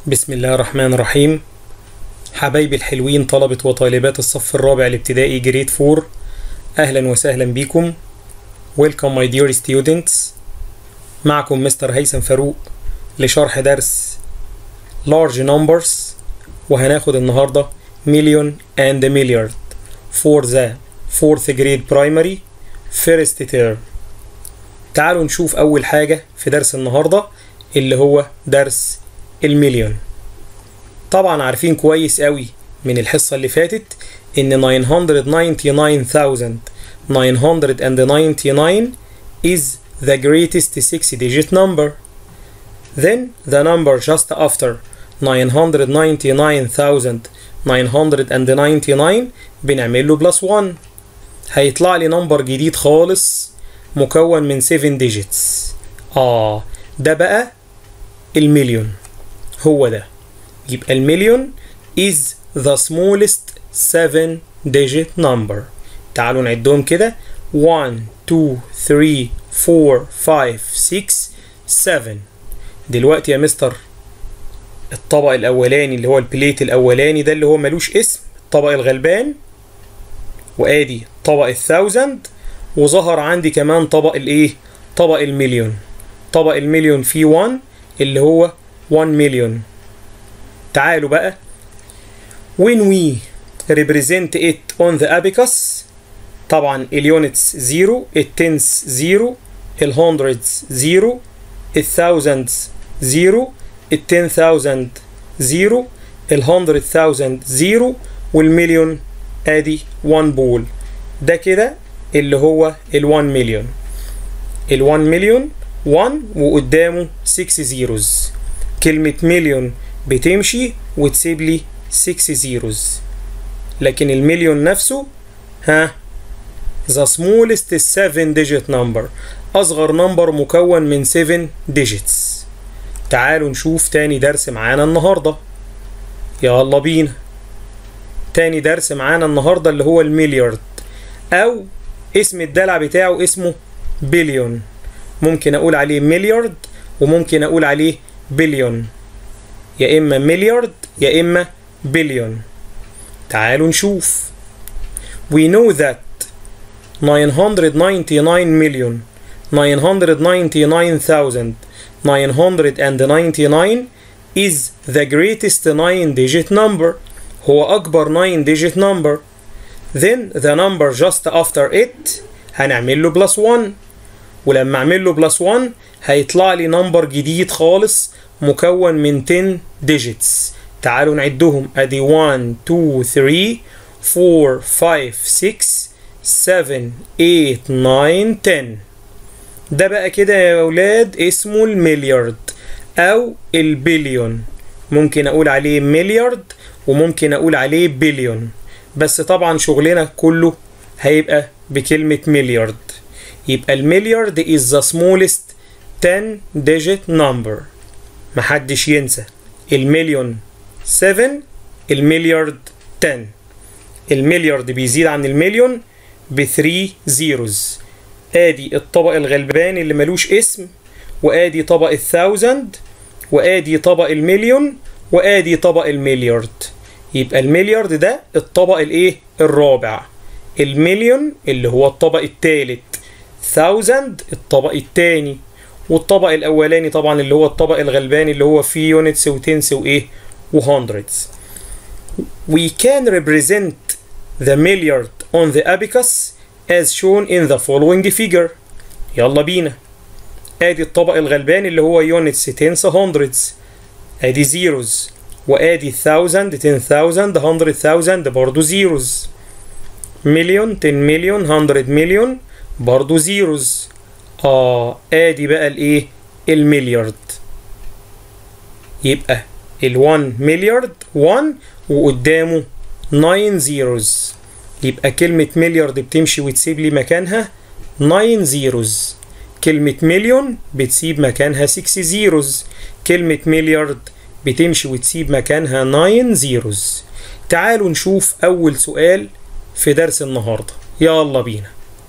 بسم الله الرحمن الرحيم حبايبي الحلوين طلبة وطالبات الصف الرابع الابتدائي جريد 4 أهلا وسهلا بكم Welcome my dear students معكم مستر هيثم فاروق لشرح درس Large Numbers وهناخد النهاردة Million and Milliard for the 4th grade primary first term تعالوا نشوف أول حاجة في درس النهاردة اللي هو درس المليون طبعا عارفين كويس قوي من الحصة اللي فاتت إن 999999 is the greatest 6 digit number then the number just after 999999 بنعمل له بلس 1 هيطلع لي نمبر جديد خالص مكون من 7 digits آه ده بقى المليون هو ده يبقى المليون is the smallest 7 digit number تعالوا نعدهم كده 1 2 3 4 5 6 7 دلوقتي يا مستر الطبق الاولاني اللي هو البليت الاولاني ده اللي هو ملوش اسم الطبق الغلبان وادي طبق الثاوزند وظهر عندي كمان طبق الايه طبق المليون طبق المليون فيه 1 اللي هو 1 مليون تعالوا بقى when we represent it on the abacus طبعا اليونتس 0 التنس 0 الهندردز 0 الثاوزندز 0 التن ثاوزند 0 الهندرد ثاوزند 0 والمليون ادي 1 بول ده كده اللي هو ال 1 مليون ال 1 مليون 1 وقدامه 6 زيروز كلمة مليون بتمشي وتسيب لي 6 زيروز لكن المليون نفسه ها the smallest 7 digit number أصغر نمبر مكون من 7 digits تعالوا نشوف تاني درس معانا النهاردة يلا بينا تاني درس معانا النهاردة اللي هو المليارد أو اسم الدلع بتاعه اسمه بليون ممكن أقول عليه مليارد وممكن أقول عليه بليون يا إما مليارد يا إما بليون تعالوا نشوف we know that 999 million 999,999 is the greatest 9 digit number هو أكبر 9 digit number then the number just after it هنعمل له بلس 1 ولما اعمل له بلس 1 هيطلع لي نمبر جديد خالص مكون من 10 digits تعالوا نعدهم ادي 1 2 3 4 5 6 7 8 9 10 ده بقى كده يا اولاد اسمه المليارد او البليون ممكن اقول عليه مليارد وممكن اقول عليه بليون بس طبعا شغلنا كله هيبقى بكلمة مليارد يبقى المليارد is the smallest 10 digit number محدش ينسى المليون 7 المليارد 10 المليارد بيزيد عن المليون ب 3 زيروز ادي الطبق الغلبان اللي ملوش اسم وادي طبق الثاوزند وادي طبق المليون وادي طبق المليارد يبقى المليارد ده الطبق الايه الرابع المليون اللي هو الطبق الثالث ثاوزند الطبق الثاني والطبق الاولاني طبعا اللي هو الطبق الغلباني اللي هو فيه يونتس وتنس وايه وهندردز we can represent the milliard on the abacus as shown in the following figure يلا بينا ادي الطبق الغلباني اللي هو يونتس تنس هندردز ادي زيروز وادي thousand ten thousand hundred thousand برضو زيروز مليون ten مليون hundred مليون برضو زيروز اه ادي بقى الايه المليارد يبقى ال1 مليارد 1 وقدامه 9 زيروز يبقى كلمة مليارد بتمشي وتسيب لي مكانها 9 زيروز كلمة مليون بتسيب مكانها 6 زيروز كلمة مليارد بتمشي وتسيب مكانها 9 زيروز تعالوا نشوف أول سؤال في درس النهاردة يلا بينا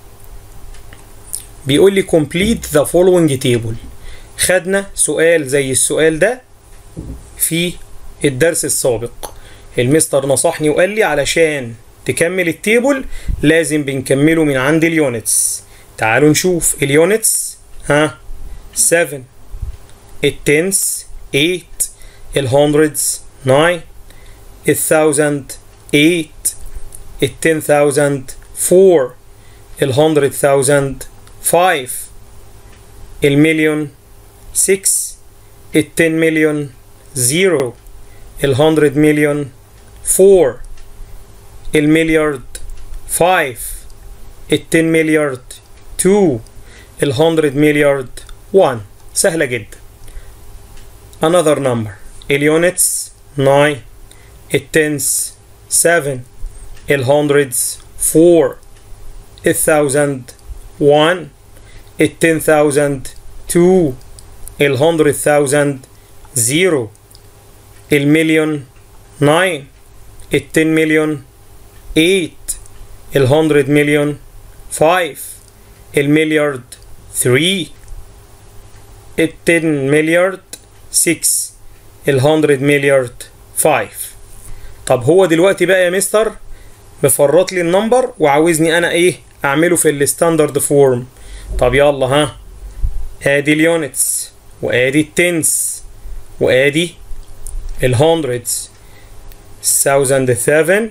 بيقول لي complete the following table خدنا سؤال زي السؤال ده في الدرس السابق المستر نصحني وقال لي علشان تكمل التيبل لازم بنكمله من عند اليونتس تعالوا نشوف اليونتس ها 7 التنس 8 الهندردز 9 الثاوزند 8 التن ثاوزند 4 الهندرد ثاوزند 5 المليون 6 التن مليون 0 الهندرد مليون 4 المليارد 5 التن مليارد 2 الهندرد مليارد 1 سهلة جدا another number اليونتس 9 التنس 7 الهندردز 4 الثاوزند 1 التن ثاوزند 2 الهندرد ثاوزند 0 المليون 9 التن مليون 8 الهندرد مليون 5 المليارد 3 التن مليارد 6 الهندرد مليارد 5 طب هو دلوقتي بقى يا مستر مفرط لي النمبر وعاوزني انا ايه اعمله في الستاندرد فورم طب يلا ها ادي اليونتس وادي التنس وادي الهندردز thousand seven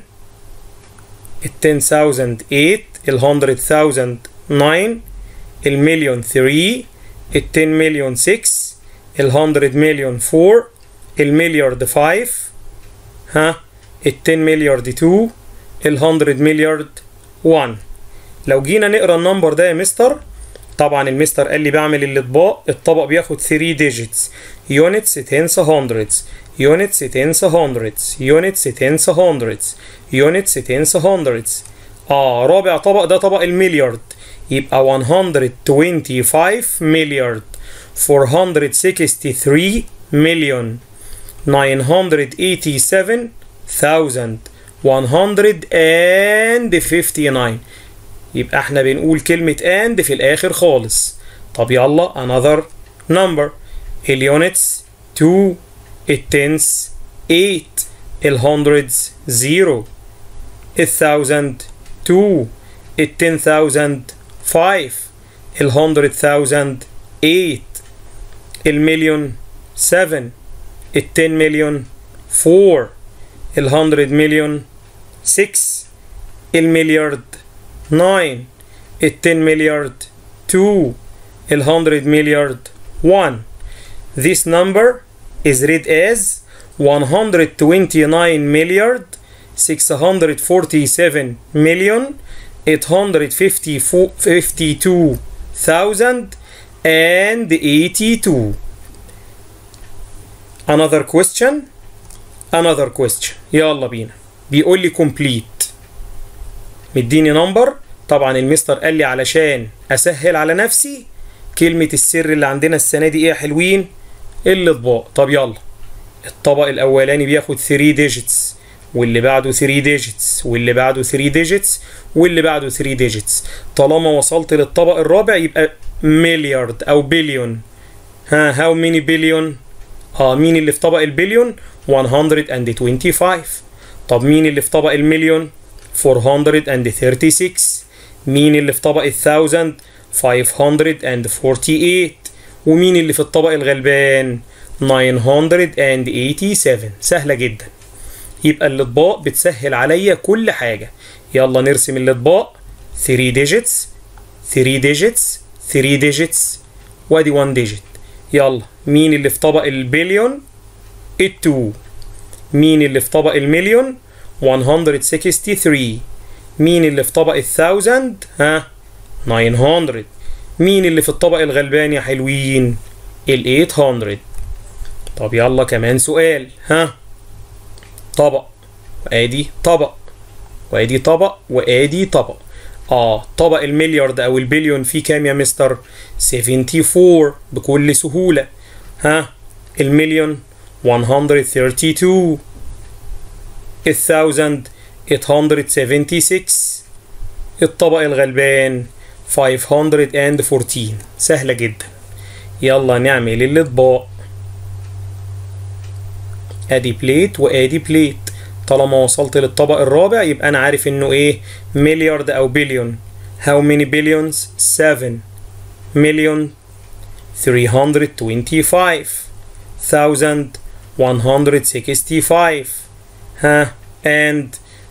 التن thousand eight الهندرد thousand nine المليون three التن مليون six الهندرد مليون four المليارد five ها التن مليارد two الهندرد مليارد 1 لو جينا نقرا النمبر ده يا مستر طبعا المستر قال لي بعمل الاطباق الطبق بياخد 3 ديجيتس يونتس تنس هندردز يونتس تنس هندردز يونتس تنس هندردز يونتس تنس هندردز اه رابع طبق ده طبق المليارد يبقى 125 مليارد 463 مليون 987 159 يبقى احنا بنقول كلمة and في الآخر خالص طب يلا another number اليونتس 2 التنس 8 الهندردز 0 الثاوزند 2 التن ثاوزند 5 الهندرد ثاوزند 8 المليون 7 التن مليون 4 الهندرد مليون 6 المليارد 9 التن مليارد 2 الهندرد مليارد 1 This number is read as 129 milliard 647 million 852,000 and 82 Another question Another question يلا بينا بيقول لي complete مديني نمبر طبعا المستر قال لي علشان اسهل على نفسي كلمة السر اللي عندنا السنة دي ايه يا حلوين الاطباق طب يلا الطبق الاولاني بياخد 3 ديجيتس واللي بعده 3 ديجيتس واللي بعده 3 ديجيتس واللي بعده 3 ديجيتس طالما وصلت للطبق الرابع يبقى مليارد او بليون ها هاو ميني بليون اه مين اللي في طبق البليون 125 طب مين اللي في طبق المليون 436 مين اللي في طبق الثاوزند 548 ومين اللي في الطبق الغلبان 987 سهلة جدا يبقى الاطباق بتسهل عليا كل حاجة يلا نرسم الاطباق 3 ديجيتس 3 ديجيتس 3 ديجيتس وادي 1 ديجيت يلا مين اللي في طبق البليون ال2 مين اللي في طبق المليون 163 مين اللي في طبق الثاوزند ها 900 مين اللي في الطبق الغلبان يا حلوين ال 800 طب يلا كمان سؤال ها طبق وادي طبق وادي طبق وادي طبق اه طبق المليارد او البليون فيه كام يا مستر 74 بكل سهولة ها المليون 132 الثاوزند 876 الطبق الغلبان 514 سهلة جدا يلا نعمل الأطباق ادي بليت وادي بليت طالما وصلت للطبق الرابع يبقى انا عارف انه ايه مليارد او بليون how many billions 7 million 325 thousand 165 ها and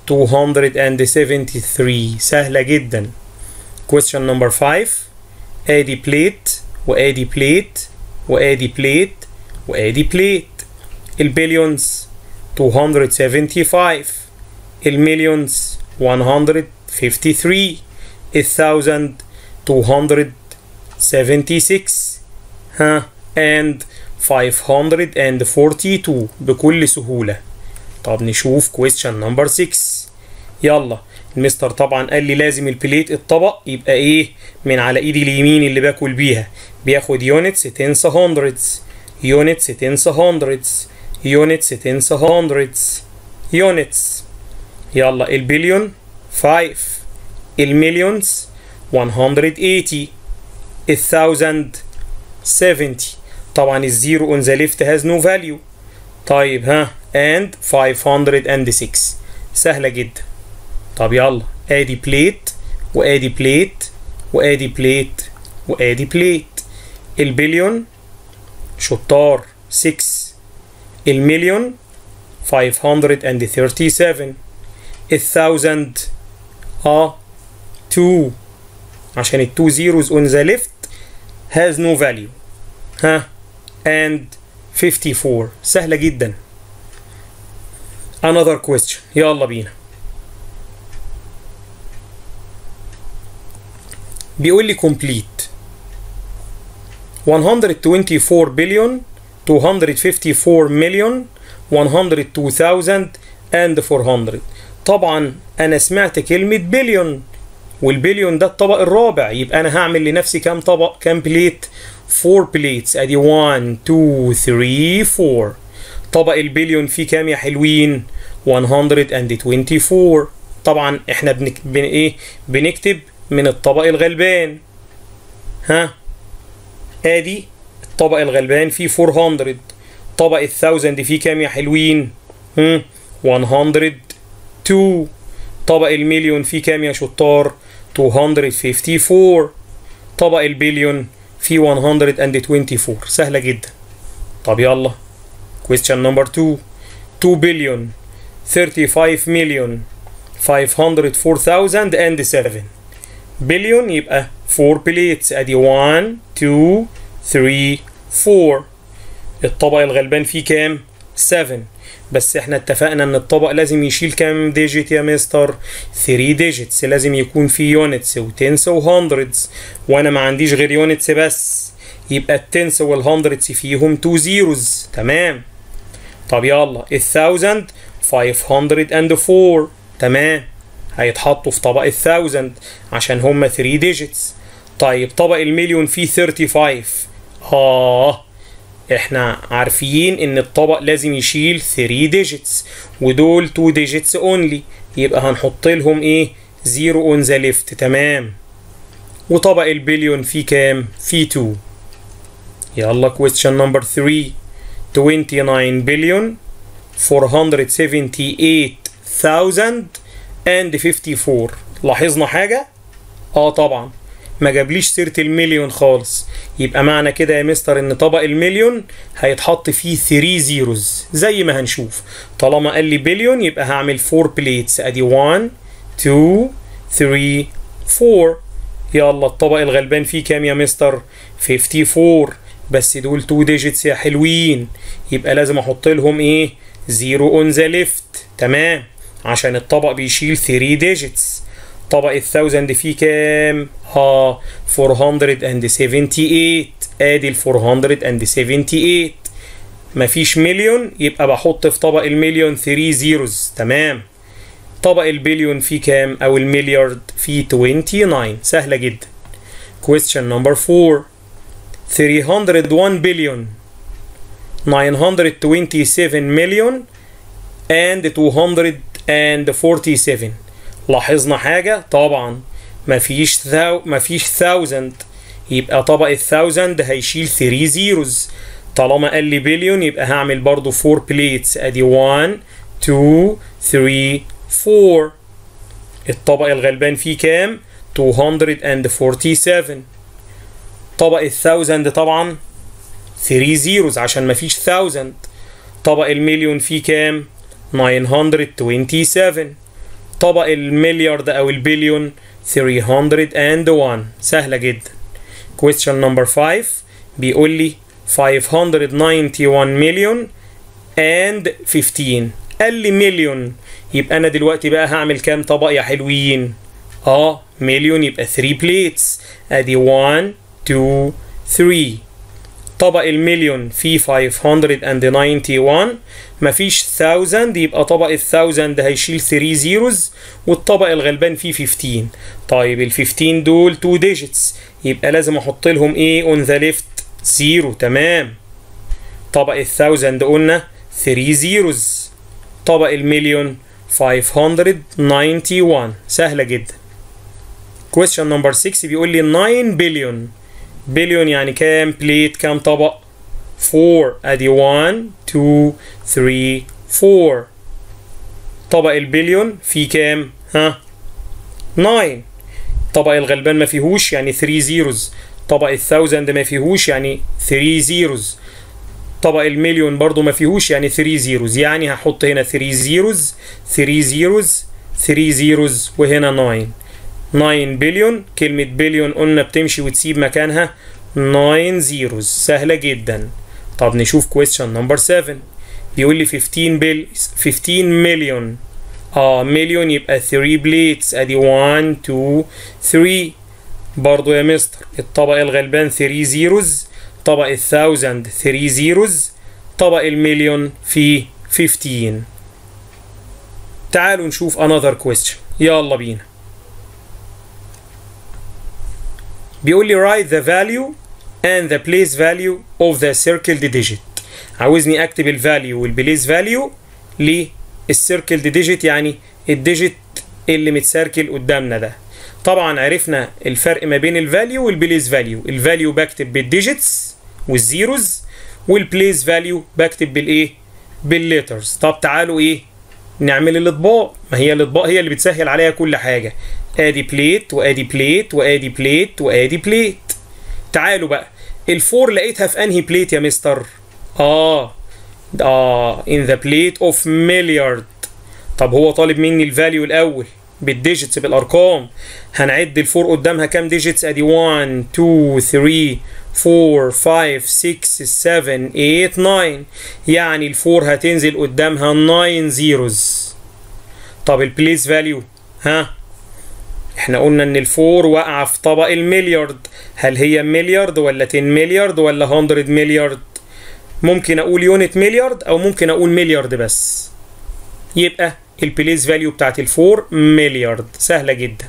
273 سهلة جدا question number 5 ادي بليت وادي بليت وادي بليت وادي بليت البليونز 275 المليونز 153 الثاوزند 276 ها and 542 بكل سهولة طب نشوف question number 6 يلا المستر طبعا قال لي لازم البليت الطبق يبقى ايه من على ايدي اليمين اللي باكل بيها بياخد يونتس تنس هندردز يونتس تنس هندردز يونتس تنس هندردز يونتس يلا البليون 5 المليونز 180 الثاوزند 70 طبعا الزيرو on the left has no value طيب ها and 506 سهلة جدا طب يلا ادي بليت وادي بليت وادي بليت وادي بليت البليون شطار 6 المليون 537 الثاوزند اه 2 عشان ال 2 zeros on the left has no value ها and 54 سهلة جدا another question يلا بينا بيقول لي complete 124 billion 254 million 102,000 and 400 طبعا انا سمعت كلمة بليون والبليون ده الطبق الرابع يبقى انا هعمل لنفسي كام طبق كام بليت 4 بليتس ادي 1 2 3 4 طبق البليون فيه كام يا حلوين 124 طبعا احنا بنك... بن ايه بنكتب من الطبق الغلبان ها ادي الطبق الغلبان فيه 400 طبق الثاوزند فيه كام يا حلوين هم 102 طبق المليون فيه كام يا شطار 254 طبق البليون فيه 124 سهلة جدا طب يلا question number 2 2 billion 35 million 504,000 and 7 بليون يبقى 4 بليتس ادي 1 2 3 4 الطبق الغلبان فيه كام 7 بس احنا اتفقنا ان الطبق لازم يشيل كام ديجيت يا مستر 3 ديجيتس لازم يكون فيه يونتس وتنس وهندردز وانا ما عنديش غير يونتس بس يبقى التنس والهندردز فيهم 2 زيروز تمام طب يلا الثاوزند 504 تمام هيتحطوا في طبق الثاوزند عشان هما 3 ديجيتس طيب طبق المليون فيه 35 اه احنا عارفين ان الطبق لازم يشيل 3 ديجيتس ودول 2 ديجيتس اونلي يبقى هنحط لهم ايه 0 اون ذا ليفت تمام وطبق البليون فيه كام فيه 2 يلا question number 3 29 billion 478,000 and 54 لاحظنا حاجة؟ اه طبعا ما جابليش سيرة المليون خالص يبقى معنى كده يا مستر ان طبق المليون هيتحط فيه 3 زيروز زي ما هنشوف طالما قال لي بليون يبقى هعمل 4 بليتس ادي 1 2 3 4 يلا الطبق الغلبان فيه كام يا مستر 54 بس دول 2 ديجيتس يا حلوين يبقى لازم احط لهم ايه 0 اون ذا ليفت تمام عشان الطبق بيشيل 3 ديجيتس طبق الثاوزند فيه كام؟ اه 478 ادي ال 478 مفيش مليون يبقى بحط في طبق المليون 3 زيروز تمام طبق البليون فيه كام او المليارد فيه 29 سهلة جدا question number 4 301 billion 927 million and 247 لاحظنا حاجة طبعا مفيش ثاو مفيش thousand يبقى طبق الثاوزند هيشيل 3 زيروز طالما قال لي بليون يبقى هعمل برضو 4 بليتس ادي 1 2 3 4 الطبق الغلبان فيه كام 247 طبق الثاوزند طبعا 3 زيروز عشان مفيش ثاوزند طبق المليون فيه كام 927 طبق المليارد او البليون 301 سهلة جدا question number 5 بيقول لي 591 مليون and 15 قال لي مليون يبقى انا دلوقتي بقى هعمل كام طبق يا حلوين اه مليون يبقى 3 بليتس ادي 1 2 3 طبق المليون فيه 591 مفيش 1000 يبقى طبق ال 1000 هيشيل 3 زيروز والطبق الغلبان فيه 15 طيب ال 15 دول 2 ديجيتس يبقى لازم احط لهم ايه اون ذا ليفت زيرو تمام طبق ال 1000 قلنا 3 زيروز طبق المليون 591 سهلة جدا question number 6 بيقول لي 9 بليون بليون يعني كام بليت كام طبق 4 ادي 1 2 3 4 طبق البليون فيه كام ها 9 طبق الغلبان ما فيهوش يعني 3 زيروز طبق الثاوزند ما فيهوش يعني 3 زيروز طبق المليون برضو ما فيهوش يعني 3 زيروز يعني هحط هنا 3 زيروز 3 زيروز 3 زيروز وهنا 9 9 بليون كلمة بليون قلنا بتمشي وتسيب مكانها 9 زيروز سهلة جدا طب نشوف question number 7 بيقول لي 15 بل 15 مليون اه مليون يبقى 3 بليتس ادي 1 2 3 برضو يا مستر الطبق الغلبان 3 زيروز طبق الثاوزند 3 زيروز طبق المليون فيه 15 تعالوا نشوف another question يلا بينا بيقول لي write the value and the place value of the circled digit عاوزني اكتب الفاليو والبليس فاليو للسيركلد ديجيت يعني الديجيت اللي متسيركل قدامنا ده طبعا عرفنا الفرق ما بين الفاليو والبليس فاليو الفاليو بكتب بالديجيتس والزيروز والبليس فاليو بكتب بالايه بالليترز طب تعالوا ايه نعمل الاطباق ما هي الاطباق هي اللي بتسهل عليها كل حاجه ادي بليت وادي بليت وادي بليت وادي بليت تعالوا بقى الفور لقيتها في انهي بليت يا مستر اه اه in the plate of milliard طب هو طالب مني الفاليو الاول بالديجيتس بالارقام هنعد الفور قدامها كام ديجيتس ادي 1 2 3 4 5 6 7 8 9 يعني الفور هتنزل قدامها 9 زيروز طب البليس فاليو ها احنا قلنا ان الفور واقعه في طبق المليارد هل هي مليارد ولا 10 مليارد ولا 100 مليارد ممكن اقول يونت مليارد او ممكن اقول مليارد بس يبقى البليس فاليو بتاعت الفور مليارد سهلة جدا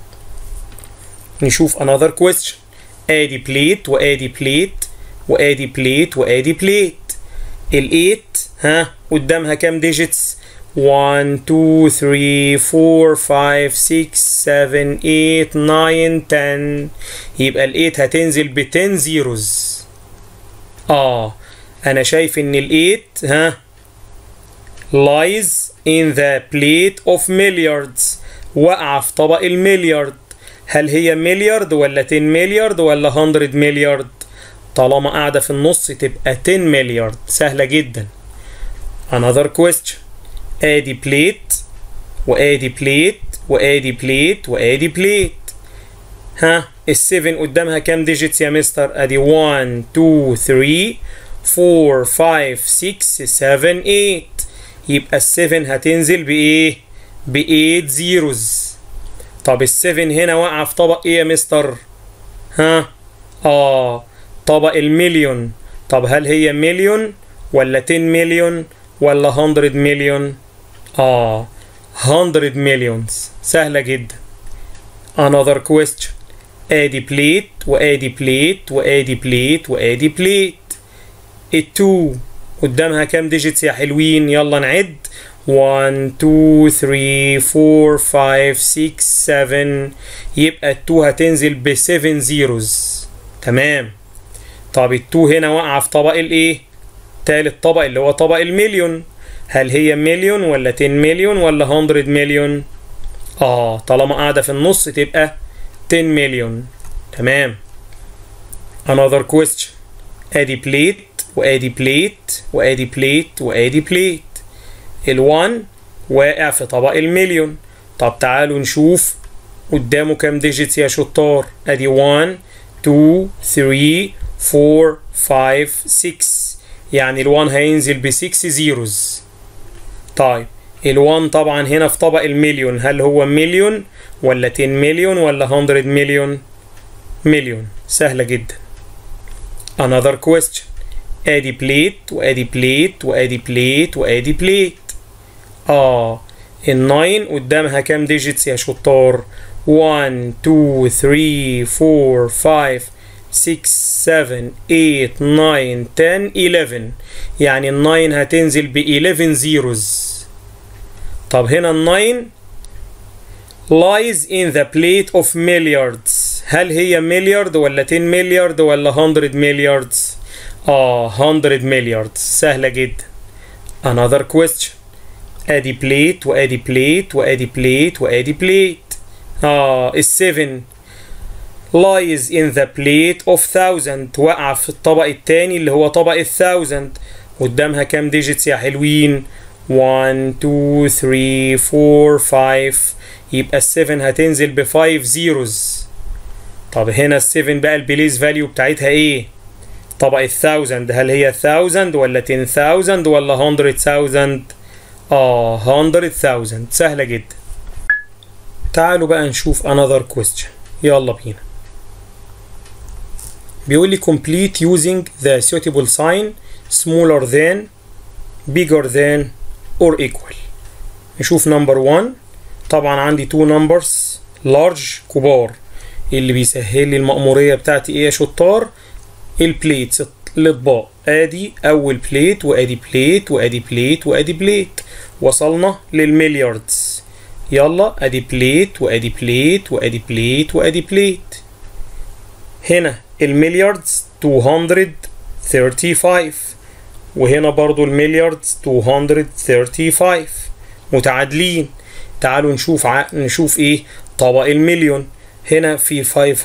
نشوف another question ادي بليت وادي بليت وادي بليت وادي بليت الايت ها قدامها كام ديجيتس 1 2 3 4 5 6 7 8 9 10 يبقى الايت هتنزل ب 10 زيروز اه انا شايف ان الايت ها lies in the plate of milliards وقع في طبق المليارد هل هي مليارد ولا 10 مليارد ولا 100 مليارد طالما قاعدة في النص تبقى 10 مليارد سهلة جدا another question ادي بليت وادي بليت وادي بليت وادي بليت ها السفن قدامها كام ديجيتس يا مستر ادي 1 2 3 4 5 6 7 8 يبقى السفن هتنزل بايه ب 8 زيروز طب السفن هنا واقعه في طبق ايه يا مستر ها اه طبق المليون طب هل هي مليون ولا 10 مليون ولا 100 مليون اه 100 مليونز سهله جدا another question ادي بليت وادي بليت وادي بليت وادي بليت التو قدامها كام ديجيتس يا حلوين يلا نعد 1 2 3 4 5 6 7 يبقى التو هتنزل ب 7 زيروز تمام طب التو هنا واقعة في طبق الايه تالت طبق اللي هو طبق المليون هل هي مليون ولا 10 مليون ولا 100 مليون اه طالما قاعدة في النص تبقى 10 مليون تمام another question ادي بليت وادي بليت وادي بليت وادي بليت ال1 واقع في طبق المليون طب تعالوا نشوف قدامه كام ديجيتس يا شطار ادي 1 2 3 4 5 6 يعني ال1 هينزل ب 6 زيروز طيب ال1 طبعا هنا في طبق المليون هل هو مليون ولا 10 مليون ولا 100 مليون مليون سهلة جدا another question ادي بليت وادي بليت وادي بليت وادي بليت اه الناين قدامها كام ديجيتس يا شطار 1 2 3 4 5 6 7 8 9 10 11 يعني الناين هتنزل ب 11 زيروز طب هنا الناين lies in the plate of milliards هل هي مليارد ولا 10 مليارد ولا 100 ملياردز اه 100 مليارد سهلة جدا another question ادي بليت وادي بليت وادي بليت وادي بليت اه السفن lies in the plate of thousand وقع في الطبق التاني اللي هو طبق الثاوزند قدامها كام ديجيتس يا حلوين 1 2 3 4 5 يبقى السفن هتنزل ب 5 زيروز طب هنا السفن بقى البليز فاليو بتاعتها ايه طبق الثاوزند هل هي 1000 ولا 10000 ولا 100000 اه 100000 سهلة جدا تعالوا بقى نشوف another question يلا بينا بيقول لي complete using the suitable sign smaller than bigger than or equal نشوف number 1 طبعا عندي two numbers large كبار اللي بيسهل لي المأمورية بتاعتي ايه يا شطار البليتس الاطباق ادي اول بليت وادي بليت وادي بليت وادي بليت وصلنا للملياردز يلا ادي بليت وادي بليت وادي بليت وادي بليت هنا الملياردز 235 وهنا برضو الملياردز 235 متعادلين تعالوا نشوف ع... نشوف ايه طبق المليون هنا في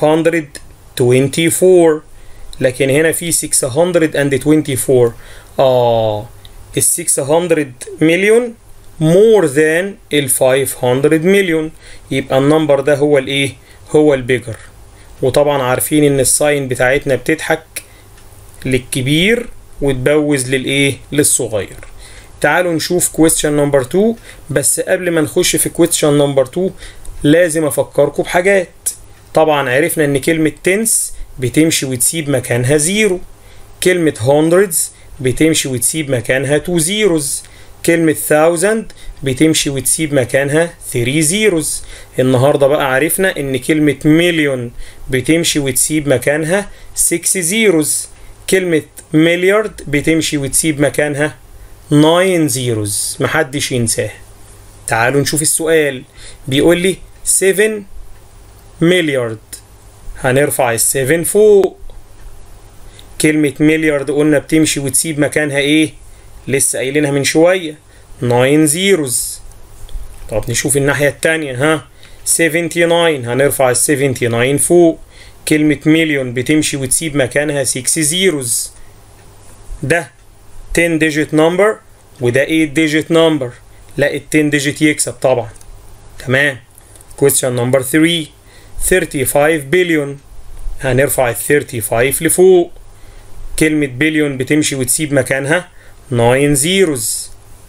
524 لكن هنا في 624 اه ال 600 مليون more than ال 500 مليون يبقى النمبر ده هو الايه هو البيجر وطبعا عارفين ان الساين بتاعتنا بتضحك للكبير وتبوز للايه للصغير تعالوا نشوف question نمبر 2 بس قبل ما نخش في question نمبر 2 لازم افكركم بحاجات طبعا عرفنا ان كلمة تنس بتمشي وتسيب مكانها زيرو كلمة hundreds بتمشي وتسيب مكانها 2 زيروز كلمة thousand بتمشي وتسيب مكانها 3 زيروز النهاردة بقى عرفنا ان كلمة مليون بتمشي وتسيب مكانها 6 زيروز كلمة مليارد بتمشي وتسيب مكانها 9 زيروز محدش ينساها تعالوا نشوف السؤال بيقول لي 7 مليارد هنرفع السفن فوق كلمة مليارد قلنا بتمشي وتسيب مكانها ايه لسه قايلينها من شوية 9 زيروز طب نشوف الناحية التانية ها 79 هنرفع ال 79 فوق كلمة مليون بتمشي وتسيب مكانها 6 زيروز ده 10 digit number وده 8 digit number لا ال 10 digit يكسب طبعا تمام question number 3 35 بليون هنرفع ال 35 لفوق كلمة بليون بتمشي وتسيب مكانها 9 زيروز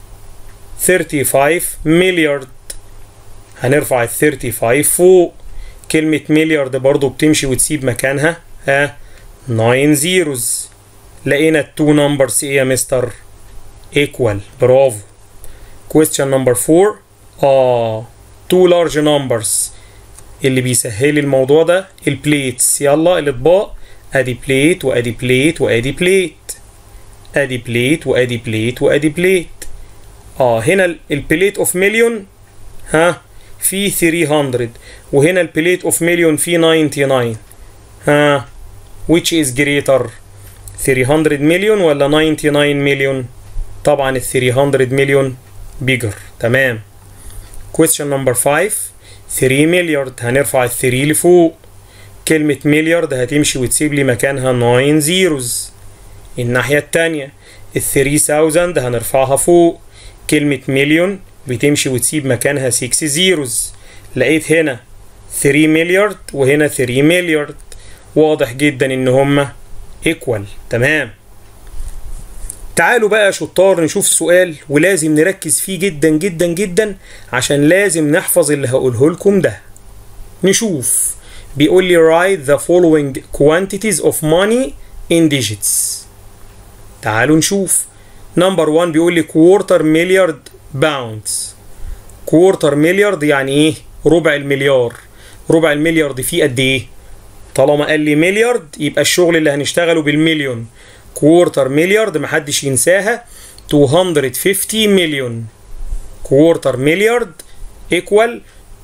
35 مليارد هنرفع ال 35 فوق كلمة مليارد برضو بتمشي وتسيب مكانها ها 9 زيروز لقينا التو نمبرز ايه يا مستر equal برافو question number 4 اه two large numbers اللي بيسهل الموضوع ده البليتس يلا الاطباق ادي بليت وادي بليت وادي بليت ادي بليت وادي بليت وادي بليت اه هنا البليت اوف مليون ها في 300 وهنا البليت اوف مليون في 99 ها which is greater 300 مليون ولا 99 مليون طبعا ال 300 مليون bigger تمام question number 5 3 مليارد هنرفع ال 3 لفوق كلمة مليارد هتمشي وتسيب لي مكانها 9 زيروز الناحية التانية ال 3000 هنرفعها فوق كلمة مليون بتمشي وتسيب مكانها 6 زيروز لقيت هنا 3 مليارد وهنا 3 مليارد واضح جدا ان هما ايكوال تمام تعالوا بقى يا شطار نشوف سؤال ولازم نركز فيه جدا جدا جدا عشان لازم نحفظ اللي هقوله لكم ده نشوف بيقول لي write the following quantities of money in digits تعالوا نشوف نمبر 1 بيقول لي كوارتر مليارد باوندز كوارتر مليارد يعني ايه ربع المليار ربع المليارد فيه قد ايه طالما قال لي مليارد يبقى الشغل اللي هنشتغله بالمليون كوارتر مليارد محدش ينساها 250 مليون كوارتر مليارد ايكوال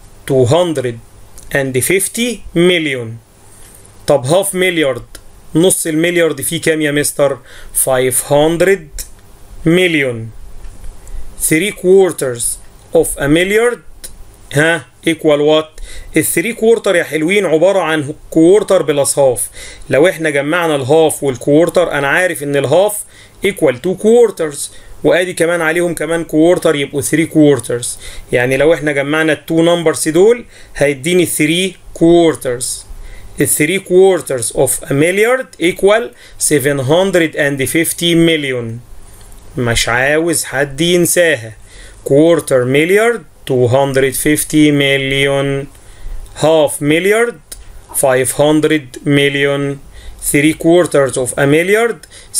250 مليون طب هاف مليارد نص المليارد فيه كام يا مستر 500 مليون 3 quarters of a milliard ها equal what ال 3 كوارتر يا حلوين عبارة عن كوارتر بلس هاف لو احنا جمعنا الهاف والكوارتر انا عارف ان الهاف equal 2 كوارترز وادي كمان عليهم كمان كوارتر يبقوا 3 كوارترز يعني لو احنا جمعنا التو نمبرز دول هيديني 3 كوارترز ال 3 quarters of a milliard equal 750 مليون مش عاوز حد ينساها quarter milliard 250 مليون half milliard 500 مليون 3 quarters of a milliard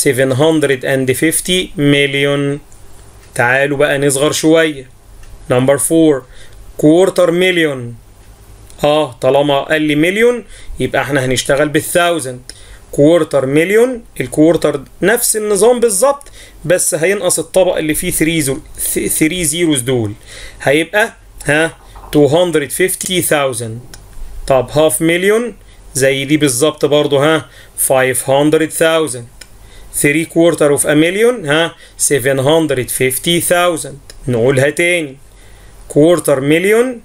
750 مليون تعالوا بقى نصغر شوية نمبر 4 quarter مليون اه طالما قال لي مليون يبقى احنا هنشتغل بالثاوزند كوارتر مليون الكوارتر نفس النظام بالظبط بس هينقص الطبق اللي فيه 3 3 زيروز دول هيبقى ها 250000 طب هاف مليون زي دي بالظبط برضه ها 500000 3 كوارتر اوف ا مليون ها 750000 نقولها تاني كوارتر مليون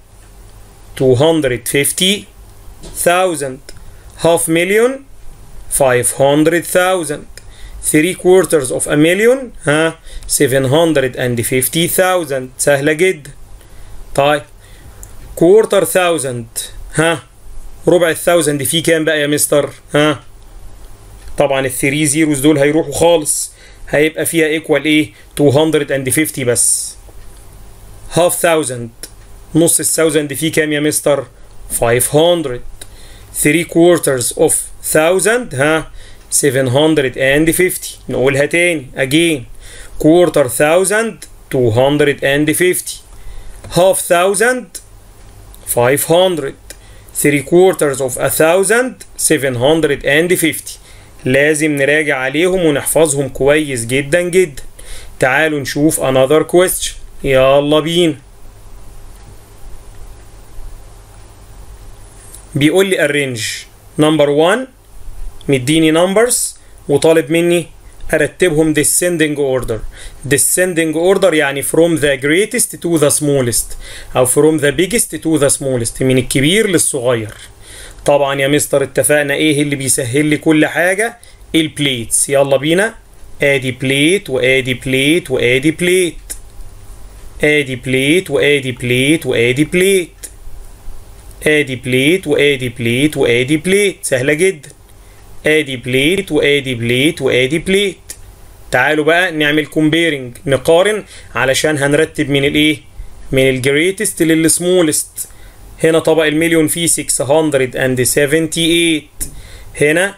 250,000 half million 500,000 3 quarters of a million ها 750,000 سهلة جدا طيب quarter thousand ها ربع الثاوزند فيه كام بقى يا مستر ها طبعا ال 3 زيروز دول هيروحوا خالص هيبقى فيها ايكوال ايه 250 بس half thousand نص الثاوزند فيه كام يا مستر 500 3 quarters of thousand ها 750 نقولها تاني again quarter thousand 250 half thousand 500 3 quarters of a thousand 750 لازم نراجع عليهم ونحفظهم كويس جدا جدا تعالوا نشوف another question يلا بينا بيقول لي arrange number 1 مديني numbers وطالب مني ارتبهم descending order descending order يعني from the greatest to the smallest او from the biggest to the smallest من الكبير للصغير طبعا يا مستر اتفقنا ايه اللي بيسهل لي كل حاجة البليتس يلا بينا ادي بليت وادي بليت وادي بليت ادي بليت وادي بليت وادي بليت ادي بليت وادي بليت وادي بليت سهلة جدا ادي بليت وادي بليت وادي بليت تعالوا بقى نعمل كومبيرنج نقارن علشان هنرتب من الايه من الجريتست للسمولست هنا طبق المليون فيه 678 هنا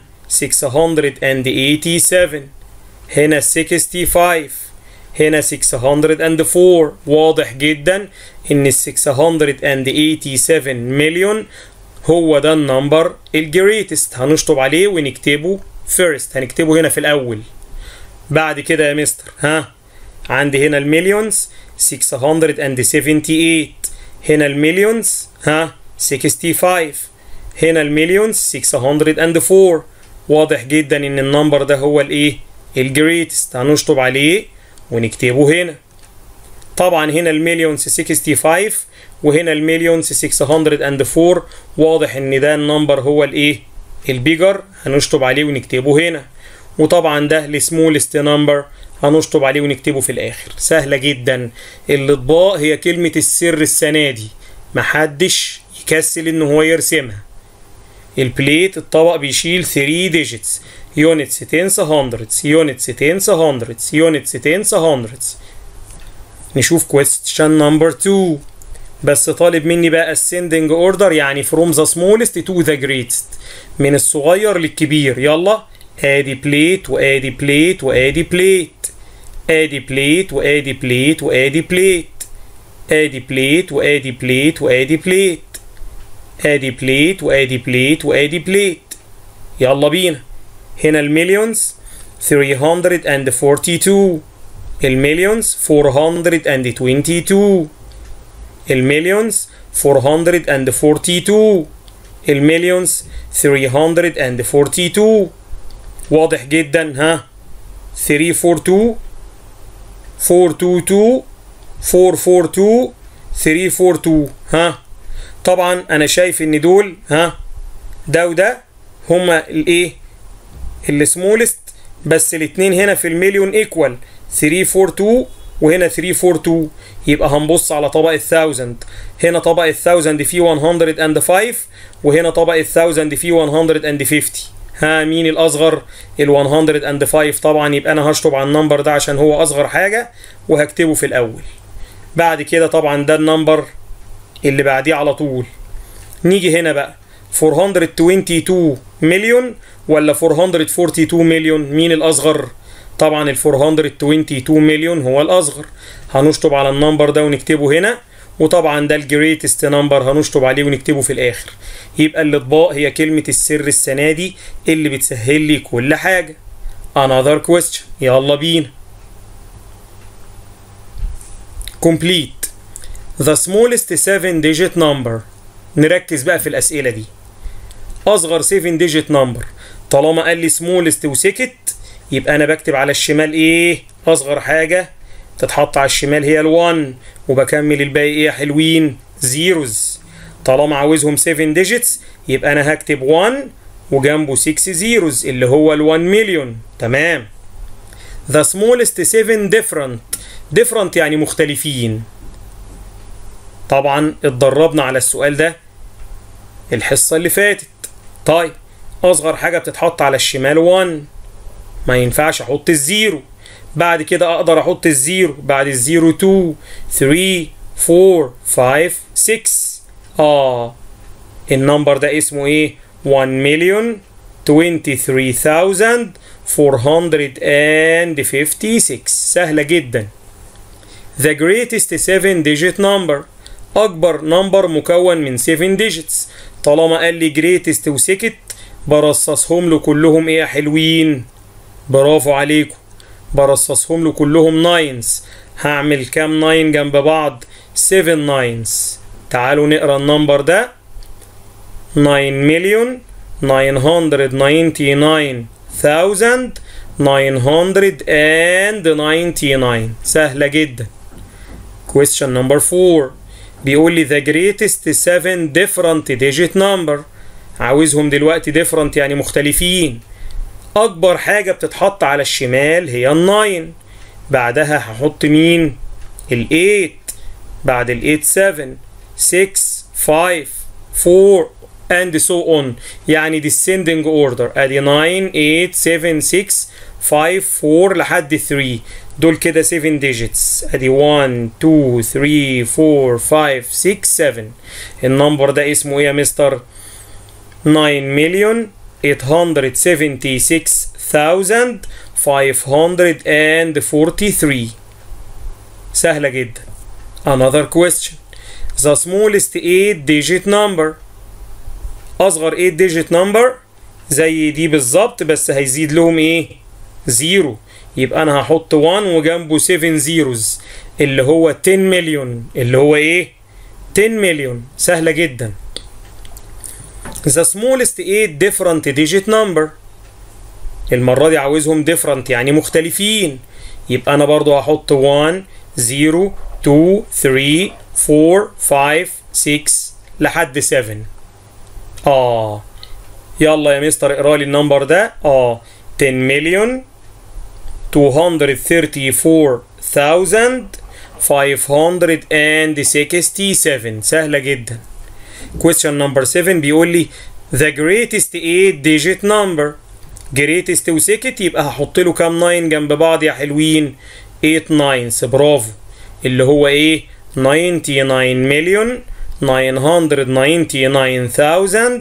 687 هنا 65 هنا 604 واضح جدا ان ال 687 مليون هو ده النمبر الجريتست هنشطب عليه ونكتبه فيرست هنكتبه هنا في الاول بعد كده يا مستر ها عندي هنا المليونز 678 هنا المليونز ها 65 هنا المليونز 604 واضح جدا ان النمبر ده هو الايه الجريتست هنشطب عليه ونكتبه هنا طبعا هنا المليونز 65 وهنا المليونز 604 واضح ان ده النمبر هو الايه البيجر هنشطب عليه ونكتبه هنا وطبعا ده السمولست نمبر هنشطب عليه ونكتبه في الاخر سهله جدا الاطباق هي كلمه السر السنه دي محدش يكسل ان هو يرسمها البليت الطبق بيشيل 3 ديجيتس يونتس تنس هندردز يونتس تنس هندردز يونتس تنس هندردز نشوف question نمبر 2 بس طالب مني بقى ascending order يعني from the smallest to the greatest من الصغير للكبير يلا ادي بليت وادي بليت وادي بليت ادي بليت وادي بليت وادي بليت ادي بليت وادي بليت وادي بليت ادي بليت وادي بليت وادي بليت يلا بينا هنا المليونز 342 المليونز 422 المليونز 442 المليونز 342 واضح جدا ها 342 422 442 342 ها طبعا انا شايف ان دول ها ده وده هما الايه السمولست بس الاتنين هنا في المليون ايكوال 342 وهنا 342 يبقى هنبص على طبق الثاوزند هنا طبق الثاوزند فيه 105 وهنا طبق الثاوزند فيه 150 ها مين الاصغر ال 105 طبعا يبقى انا هشطب على النمبر ده عشان هو اصغر حاجه وهكتبه في الاول بعد كده طبعا ده النمبر اللي بعديه على طول نيجي هنا بقى 422 مليون ولا 442 مليون مين الاصغر طبعا ال 422 مليون هو الاصغر هنشطب على النمبر ده ونكتبه هنا وطبعا ده الجريتست نمبر هنشطب عليه ونكتبه في الاخر يبقى الاطباق هي كلمة السر السنة دي اللي بتسهل لي كل حاجة another question يلا بينا complete the smallest 7 digit number نركز بقى في الأسئلة دي أصغر 7 digit number طالما قال لي smallest وسكت يبقى أنا بكتب على الشمال إيه أصغر حاجة تتحط على الشمال هي ال1 وبكمل الباقي إيه يا حلوين زيروز طالما عاوزهم 7 digits يبقى أنا هكتب 1 وجنبه 6 زيروز اللي هو ال 1 مليون تمام the smallest 7 different different يعني مختلفين طبعا اتدربنا على السؤال ده الحصة اللي فاتت طيب أصغر حاجة بتتحط على الشمال 1 ما ينفعش أحط الزيرو بعد كده أقدر أحط الزيرو بعد الزيرو 2 3 4 5 6 آه النمبر ده اسمه إيه 1 مليون 23456 سهلة جدا The greatest 7 digit number أكبر نمبر مكون من 7 digits طالما قال لي greatest وسكت برصصهم له كلهم ايه يا حلوين برافو عليكم برصصهم له كلهم ناينز هعمل كام ناين جنب بعض 7 ناينز تعالوا نقرا النمبر ده 9 مليون 999,999 سهلة جدا question number 4 بيقول لي the greatest 7 different digit number عاوزهم دلوقتي different يعني مختلفين أكبر حاجة بتتحط على الشمال هي الناين بعدها هحط مين ال 8 بعد ال 8 7 6 5 4 and so on يعني descending order ادي 9 8 7 6 5 4 لحد 3 دول كده 7 digits ادي 1 2 3 4 5 6 7 النمبر ده اسمه ايه يا مستر 9 مليون 876,543 سهلة جدا another question the smallest 8 digit number اصغر 8 digit number زي دي بالظبط بس هيزيد لهم ايه زيرو يبقى انا هحط 1 وجنبه 7 زيروز اللي هو 10 مليون اللي هو ايه 10 مليون سهله جدا the smallest 8 different digit number المرة دي عاوزهم different يعني مختلفين يبقى أنا برضو هحط 1 0 2 3 4 5 6 لحد 7 آه يلا يا مستر اقرا لي النمبر ده اه 10 مليون 234,567 سهلة جدا question number 7 بيقول لي the greatest 8 digit number greatest وسكت يبقى هحط له كام 9 جنب بعض يا حلوين 8 9 برافو اللي هو ايه 99 مليون 999,000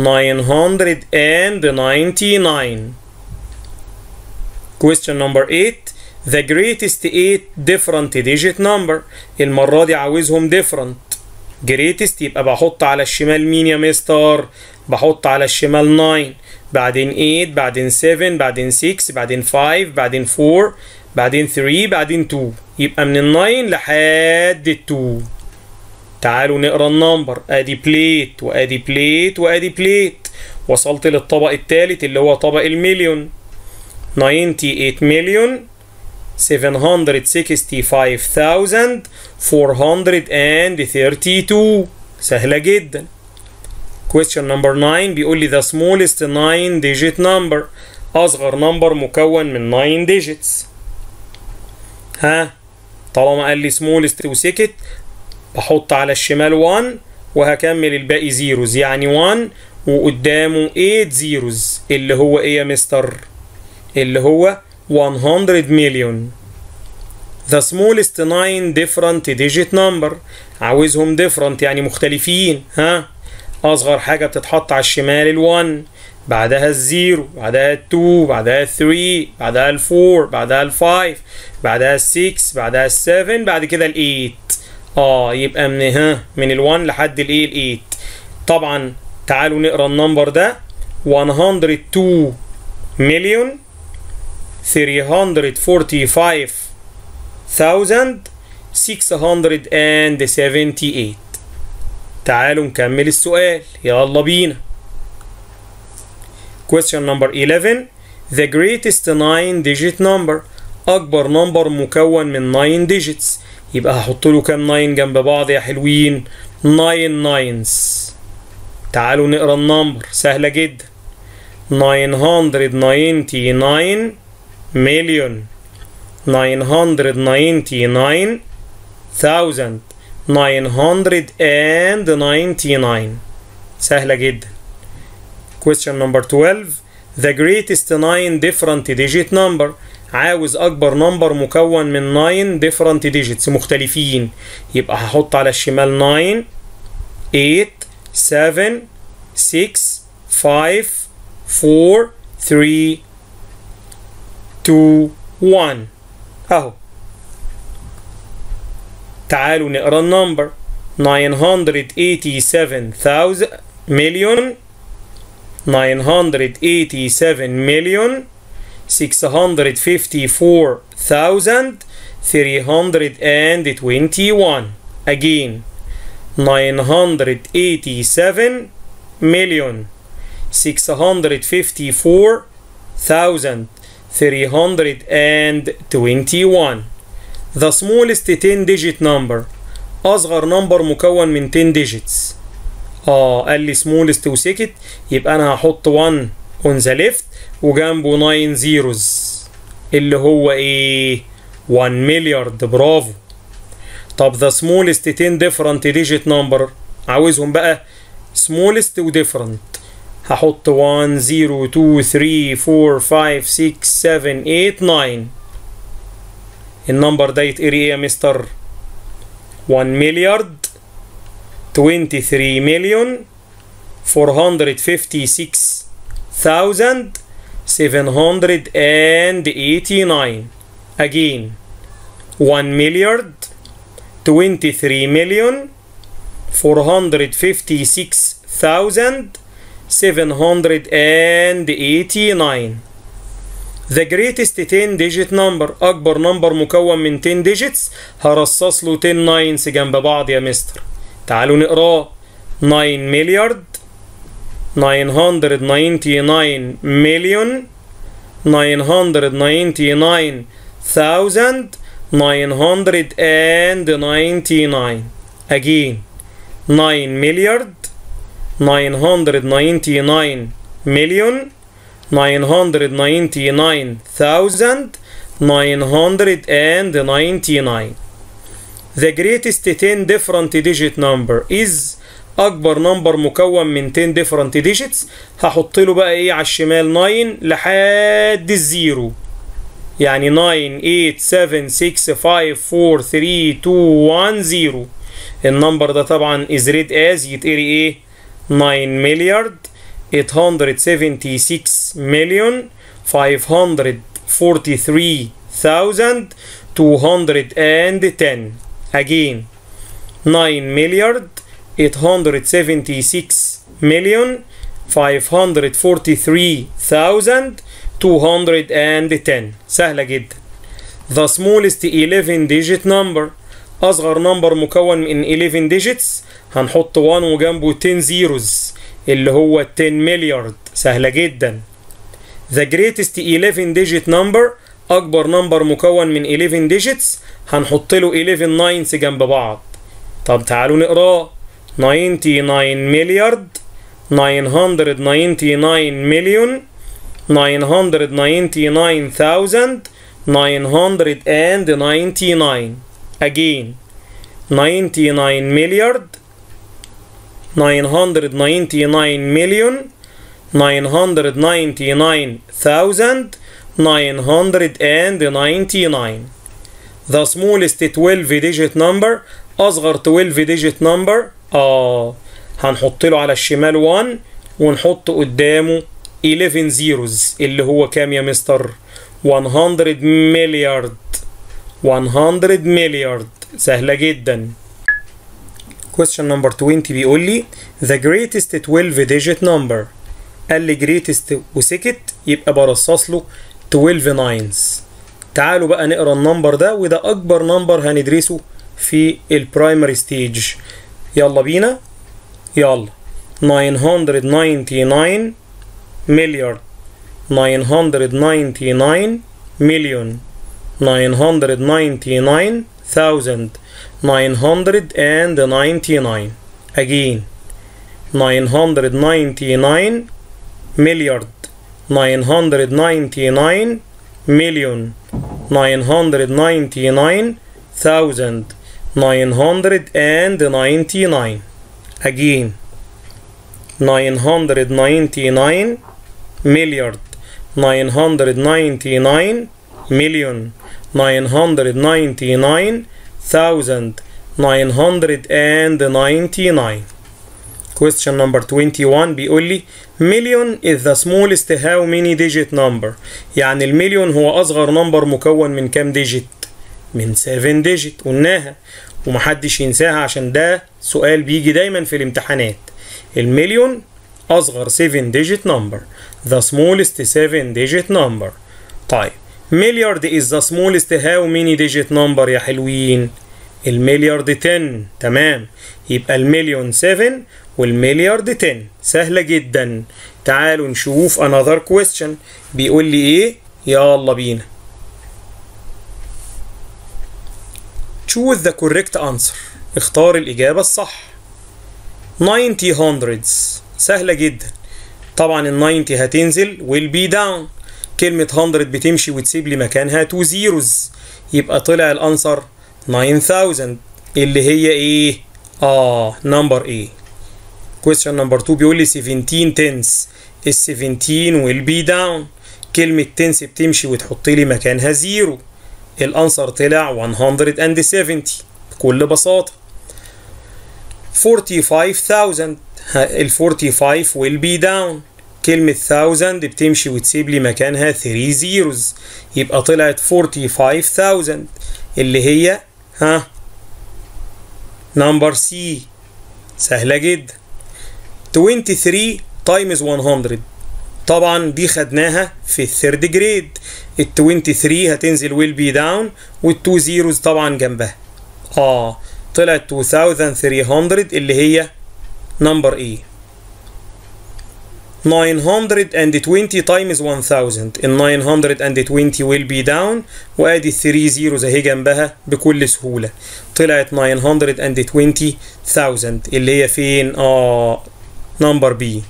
999 Question number 8 The greatest 8 different digit number المرة دي عاوزهم different greatest يبقى بحط على الشمال مين يا مستر بحط على الشمال 9 بعدين 8 بعدين 7 بعدين 6 بعدين 5 بعدين 4 بعدين 3 بعدين 2 يبقى من ال 9 لحد ال 2 تعالوا نقرا النمبر ادي بليت وادي بليت وادي بليت وصلت للطبق الثالث اللي هو طبق المليون 98 مليون 765432 سهلة جدا question number 9 بيقول لي the smallest 9 digit number أصغر نمبر مكون من 9 digits ها طالما قال لي smallest وسكت بحط على الشمال 1 وهكمل الباقي زيروز يعني 1 وقدامه 8 زيروز اللي هو ايه يا مستر اللي هو 100 مليون The smallest 9 different digit number عاوزهم different يعني مختلفين ها أصغر حاجة بتتحط على الشمال ال1 بعدها الزيرو بعدها التو بعدها الثري بعدها الفور بعدها الفايف بعدها السكس بعدها السفن بعد كده الايت اه يبقى من ها من ال1 لحد الايه الايت طبعا تعالوا نقرا النمبر ده 102 مليون 345,678 تعالوا نكمل السؤال يلا بينا question number 11 the greatest 9 digit number أكبر نمبر مكون من 9 digits يبقى هحط له كام 9 جنب بعض يا حلوين 9 ناينز تعالوا نقرا النمبر سهلة جدا 999 مليون 999 thousand 999 سهلة جدا question number 12 the greatest 9 different digit number عاوز أكبر نمبر مكون من 9 different digits مختلفين يبقى هحط على الشمال 9 8 7 6 5 4 3 2 1 اهو تعالوا نقرا النمبر 987,000 مليون 987 مليون 654,321 again 987 million 654,321 The smallest 10 digit number أصغر نمبر مكون من 10 digits اه قال لي smallest وسكت يبقى أنا هحط 1 on the left وجنبه 9 zeros اللي هو ايه 1 مليارد برافو طب the smallest 10 different digit number عاوزهم بقى smallest و different هحط 1 0 2 3 4 5 6 7 8 9 النمبر ده يتقري ايه يا مستر 1 مليارد 23 مليون 456 789 again 1 مليارد 23 مليون 456 789 The greatest 10 digit number أكبر نمبر مكون من 10 digits هرصص له 10 ناينز جنب بعض يا مستر تعالوا نقراه 9 مليارد 999 مليون 999,999 again 9 milliard 999 million 999,999 The greatest 10 different digit number is أكبر نمبر مكون من 10 different digits هحط له بقى إيه على الشمال 9 لحد الزيرو يعني 9 8 7 6 5 4 3 2 1 0 النمبر ده طبعا is read as يتقري إيه 9 مليار 876 مليون 543,210 again 9 مليار 876 مليون 543,210 سهلة جدا The smallest 11 digit number أصغر نمبر مكون من 11 digits هنحط 1 وجنبه 10 zeros اللي هو 10 مليار سهلة جدا The greatest 11 digit number أكبر نمبر مكون من 11 digits هنحط له 11 ناينز جنب بعض طب تعالوا نقراه 99 مليار 999 مليون 999,999 again 99 مليار 999 مليون 999,999 The smallest 12 digit number أصغر 12 digit number آه هنحط له على الشمال 1 ونحط قدامه 11 zeros اللي هو كام يا مستر 100 مليار 100 مليار سهلة جدا question number 20 بيقول لي the greatest 12 digit number قال لي greatest وسكت يبقى برصص له 12 ناينز تعالوا بقى نقرا النمبر ده وده اكبر نمبر هندرسه في البرايمري ستيج يلا بينا يلا 999 مليار 999 مليون 999 thousand 999 again 999 مليار 999 مليون 999 thousand 999 again 999 مليار 999 مليون 999 thousand 999 question number 21 بيقول لي million is the smallest how many digit number يعني المليون هو أصغر نمبر مكون من كام ديجيت من 7 ديجيت قلناها ومحدش ينساها عشان ده سؤال بيجي دايما في الامتحانات المليون أصغر 7 ديجيت نمبر the smallest 7 digit number طيب مليارد is the smallest how many digit number يا حلوين المليارد 10 تمام يبقى المليون 7 والمليارد 10 سهلة جدا تعالوا نشوف another question بيقول لي ايه يلا بينا choose the correct answer اختار الإجابة الصح 90 hundreds سهلة جدا طبعا ال 90 هتنزل will be down كلمة 100 بتمشي وتسيب لي مكانها 2 zeros يبقى طلع الأنسر 9000 اللي هي ايه؟ اه نمبر ايه؟ question number 2 بيقول لي 17 tens ال 17 will be down كلمة تنس بتمشي وتحط لي مكانها زيرو الأنسر طلع 170 بكل بساطة 45000 ال 45 will be down كلمة 1000 بتمشي وتسيب لي مكانها 3 زيروز يبقى طلعت 45000 اللي هي ها نمبر سي سهلة جدا 23 تايمز 100 طبعا دي خدناها في الثيرد جريد ال 23 هتنزل ويل بي داون وال2 زيروز طبعا جنبها اه طلعت 2300 اللي هي نمبر ايه 920 times 1000 ال 920 will be down وادي 3 zeros اهي جنبها بكل سهولة طلعت 920000 اللي هي فين؟ اه نمبر بي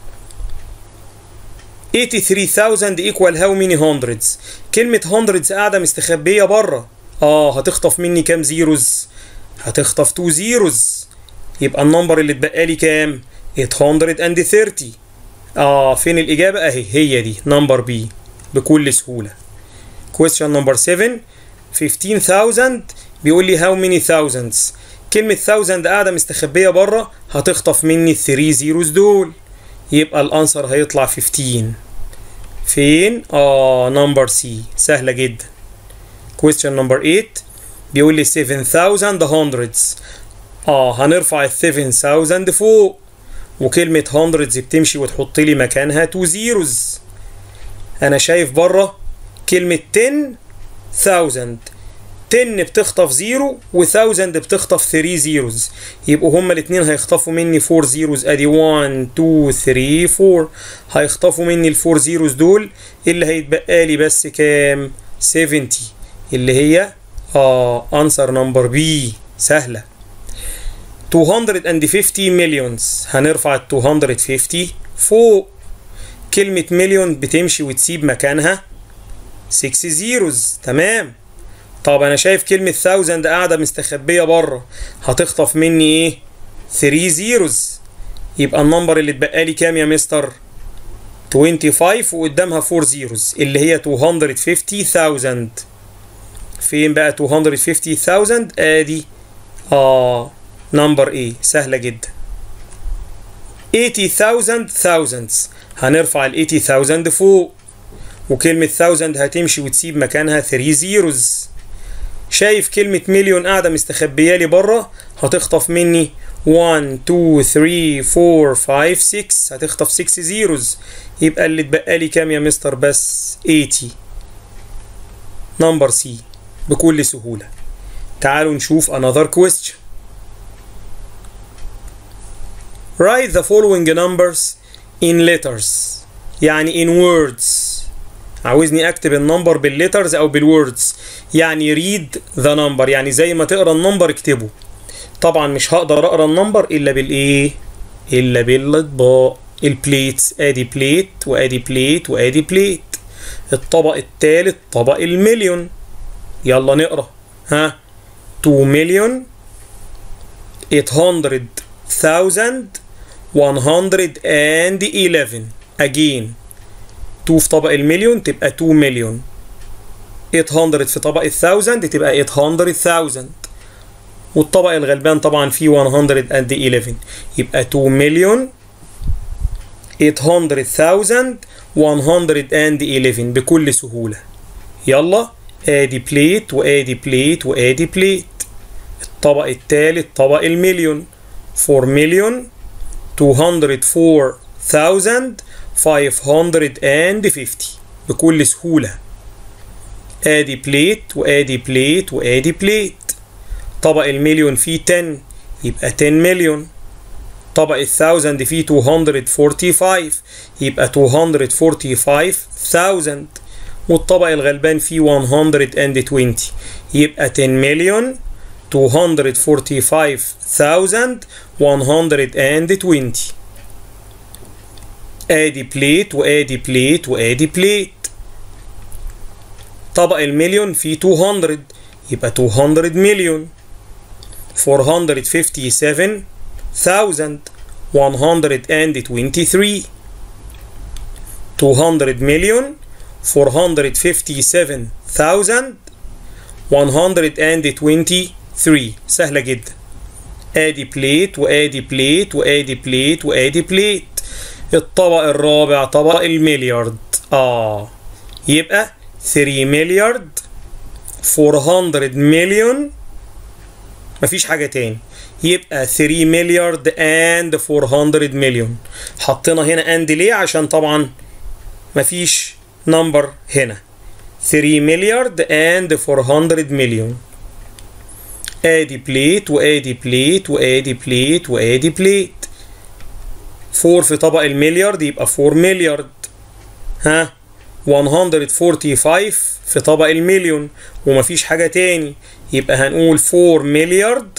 83000 equal how many hundreds كلمة hundreds قاعدة مستخبية بره اه هتخطف مني كام زيروز هتخطف 2 زيروز يبقى النمبر اللي اتبقى لي كام 830 اه فين الإجابة اهي هي دي نمبر بي بكل سهولة question number 7 15000 بيقول لي how many thousands كلمة thousand قاعدة مستخبية بره هتخطف مني ال 3 زيروز دول يبقى الانسر هيطلع 15 فين؟ اه نمبر سي سهلة جدا question number 8 بيقول لي 7000 hundreds اه هنرفع ال 7000 فوق وكلمة hundreds بتمشي وتحط لي مكانها 2 زيروز انا شايف بره كلمة 10000 10 بتخطف 0 و1000 بتخطف 3 زيروز يبقوا هما الاثنين هيخطفوا مني 4 زيروز ادي 1 2 3 4 هيخطفوا مني ال 4 زيروز دول اللي هيتبقى لي بس كام 70 اللي هي اه انسر نمبر بي سهله 250 مليونز هنرفع ال 250 فوق كلمة مليون بتمشي وتسيب مكانها 6 زيروز تمام طب انا شايف كلمة 1000 قاعدة مستخبية بره هتخطف مني ايه 3 زيروز يبقى النمبر اللي اتبقى لي كام يا مستر 25 وقدامها 4 زيروز اللي هي 250000 فين بقى 250000 ادي اه نمبر ايه سهلة جدا 80000 thousands هنرفع ال 80000 فوق وكلمة 1000 هتمشي وتسيب مكانها 3 زيروز شايف كلمة مليون قاعدة مستخبية لي بره هتخطف مني 1 2 3 4 5 6 هتخطف 6 زيروز يبقى اللي اتبقى لي كام يا مستر بس 80 نمبر سي بكل سهولة تعالوا نشوف another question write the following numbers in letters يعني in words عاوزني اكتب النمبر بالليترز او بالوردز يعني read the number يعني زي ما تقرا النمبر اكتبه طبعا مش هقدر اقرا النمبر الا بالايه الا بالاطباق البليتس ادي بليت وادي بليت وادي بليت الطبق الثالث طبق المليون يلا نقرا ها 2 مليون 800,000 111 again 2 في طبق المليون تبقى 2 مليون 800 في طبق الثاوزند تبقى 800,000 والطبق الغلبان طبعا فيه 111 يبقى 2 مليون 800,000 111 بكل سهولة يلا ادي بليت وادي بليت وادي بليت الطبق الثالث طبق المليون 4 مليون 204,550 بكل سهولة ادي بليت وادي بليت وادي بليت طبق المليون فيه 10 يبقى 10 مليون طبق الثاوزند فيه 245 يبقى 245,000 والطبق الغلبان فيه 120 يبقى 10 مليون 245,120 ادي بليت وادي بليت وادي بليت طبق المليون فيه 200 يبقى 200 مليون 457,123 200 مليون 457,123 سهلة جدا ادي بليت وادي بليت وادي بليت وادي بليت الطبق الرابع طبق المليارد اه يبقى 3 مليارد 400 مليون مفيش حاجة تاني يبقى 3 مليارد اند 400 مليون حطينا هنا اند ليه عشان طبعا مفيش نمبر هنا 3 مليارد اند 400 مليون ادي بليت وادي بليت وادي بليت وادي بليت 4 في طبق المليارد يبقى 4 مليارد ها 145 في طبق المليون ومفيش حاجة تاني يبقى هنقول 4 مليارد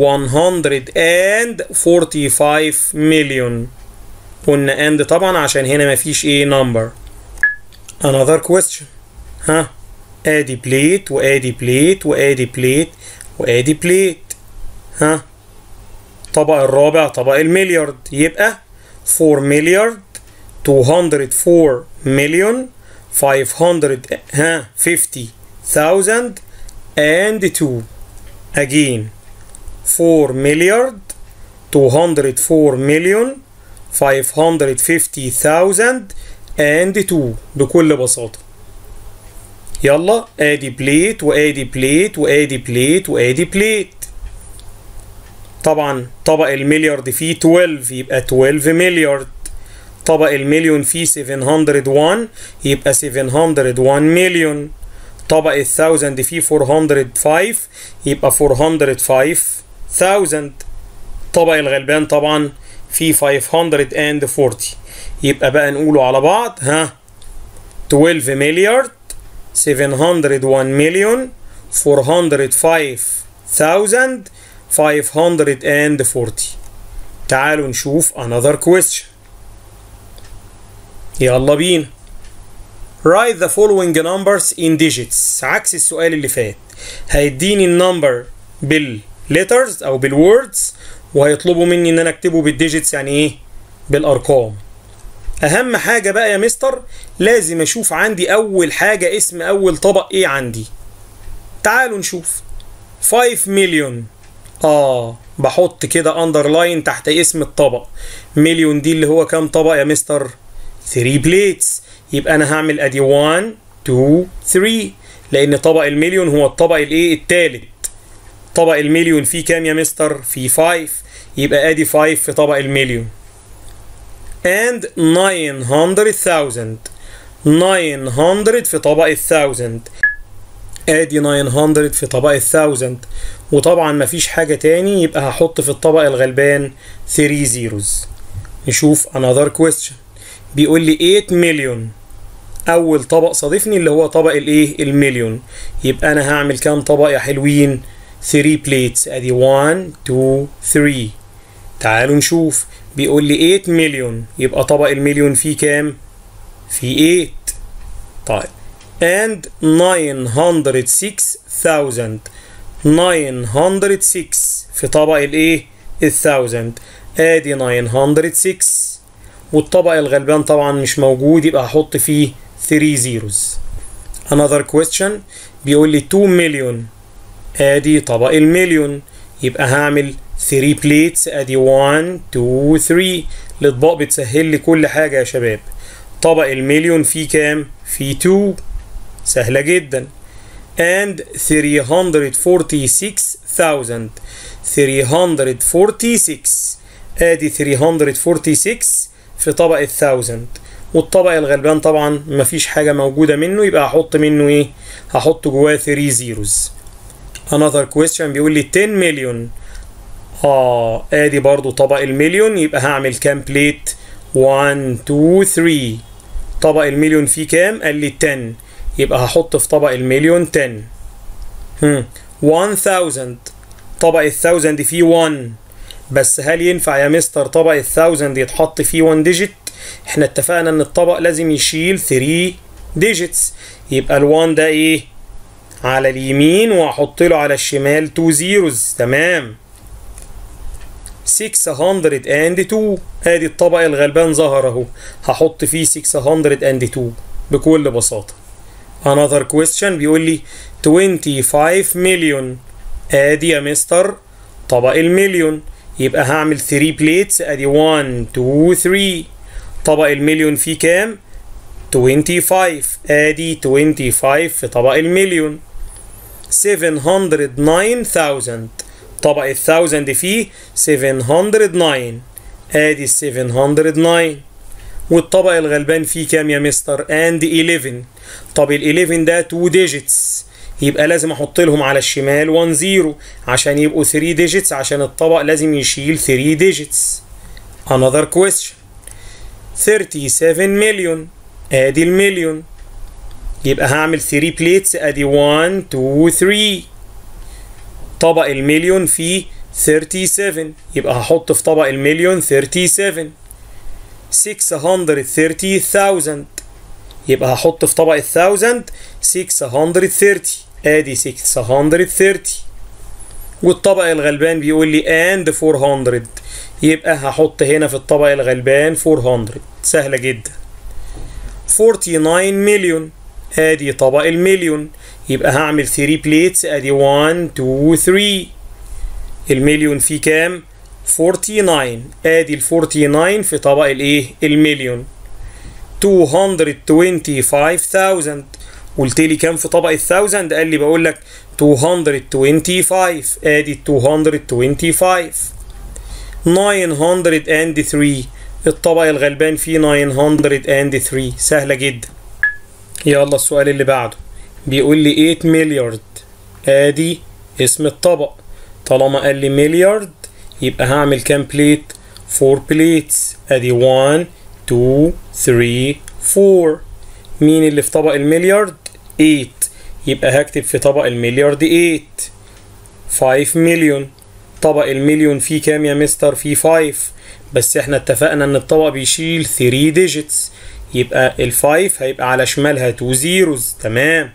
145 مليون قلنا and طبعا عشان هنا مفيش ايه number another question ها ادي بليت وادي بليت وادي بليت وادي بليت ها طبق الرابع طبق المليارد يبقى 4 مليارد 204 مليون 500 ها 50,000 and 2 again 4 مليارد 204 مليون 550,000 and 2 بكل بساطة يلا ادي بليت وادي بليت وادي بليت وادي بليت طبعا طبق المليارد فيه 12 يبقى 12 مليارد طبق المليون فيه 701 يبقى 701 مليون طبق الثاوزند فيه 405 يبقى 405,000 طبق الغلبان طبعا فيه 540 يبقى بقى نقوله على بعض ها 12 مليارد 701 مليون 405,000 540 تعالوا نشوف another question يلا بينا write the following numbers in digits عكس السؤال اللي فات هيديني النمبر بالليترز او بالوردز وهيطلبوا مني ان انا اكتبه بالديجيتس يعني ايه بالارقام اهم حاجه بقى يا مستر لازم اشوف عندي اول حاجه اسم اول طبق ايه عندي تعالوا نشوف 5 مليون اه بحط كده اندرلاين تحت اسم الطبق مليون دي اللي هو كام طبق يا مستر 3 بليتس يبقى انا هعمل ادي 1 2 3 لان طبق المليون هو الطبق الايه التالت طبق المليون فيه كام يا مستر فيه 5 يبقى ادي 5 في طبق المليون and 900,000 900 في طبق الثاوزند ادي 900 في طبق الثاوزند وطبعا مفيش حاجة تاني يبقى هحط في الطبق الغلبان 3 zeros نشوف another question بيقول لي 8 مليون اول طبق صادفني اللي هو طبق الايه المليون يبقى انا هعمل كام طبق يا حلوين 3 بليتس ادي 1 2 3 تعالوا نشوف بيقول لي 8 مليون يبقى طبق المليون فيه كام فيه 8 طيب and 906,000 906 في طبق الايه الثاوزند ادي 906 والطبق الغلبان طبعا مش موجود يبقى هحط فيه 3 zeros another question بيقول لي 2 مليون ادي طبق المليون يبقى هعمل 3 بليتس ادي 1 2 3 الاطباق بتسهل لي كل حاجه يا شباب طبق المليون فيه كام فيه 2 سهله جدا and 346,000 346 ادي 346 في طبق الثاوزند والطبق الغلبان طبعا مفيش حاجة موجودة منه يبقى هحط منه ايه هحط جواه 3 zeros another question بيقول لي 10 مليون اه ادي برضو طبق المليون يبقى هعمل كام بليت 1 2 3 طبق المليون فيه كام قال لي 10 يبقى هحط في طبق المليون 10 هم 1000 طبق الثاوزند فيه 1 بس هل ينفع يا مستر طبق الثاوزند يتحط فيه 1 ديجيت احنا اتفقنا ان الطبق لازم يشيل 3 ديجيتس يبقى ال1 ده ايه على اليمين واحط له على الشمال 2 زيروز تمام 602 ادي الطبق الغلبان ظهر اهو هحط فيه 602 بكل بساطة another question بيقول لي 25 مليون ادي يا مستر طبق المليون يبقى هعمل 3 بليتس ادي 1 2 3 طبق المليون فيه كام 25 ادي 25 في طبق المليون 709000 طبق الثاوزند فيه 709 ادي 709 والطبق الغلبان فيه كام يا مستر اند 11 طب ال 11 ده 2 ديجيتس يبقى لازم احط لهم على الشمال 1 0 عشان يبقوا 3 ديجيتس عشان الطبق لازم يشيل 3 ديجيتس another question 37 مليون ادي المليون يبقى هعمل 3 بليتس ادي 1 2 3 طبق المليون فيه 37 يبقى هحط في طبق المليون 37 630,000 يبقى هحط في طبق ال 1000 630 ادي 630 والطبق الغلبان بيقول لي and 400 يبقى هحط هنا في الطبق الغلبان 400 سهلة جدا 49 مليون ادي طبق المليون يبقى هعمل 3 بليتس ادي 1 2 3 المليون فيه كام 49 ادي ال 49 في طبق الايه المليون 225000 قلت لي كام في طبق ال 1000 قال لي بقول لك 225 ادي ال 225 903 الطبق الغلبان فيه 903 سهلة جدا يلا السؤال اللي بعده بيقول لي 8 مليارد ادي اسم الطبق طالما قال لي مليارد يبقى هعمل كام بليت 4 بليتس ادي 1 2 3 4 مين اللي في طبق المليارد 8 يبقى هكتب في طبق المليارد 8 5 مليون طبق المليون فيه كام يا مستر فيه 5 بس احنا اتفقنا ان الطبق بيشيل 3 ديجيتس يبقى ال 5 هيبقى على شمالها 2 زيروز تمام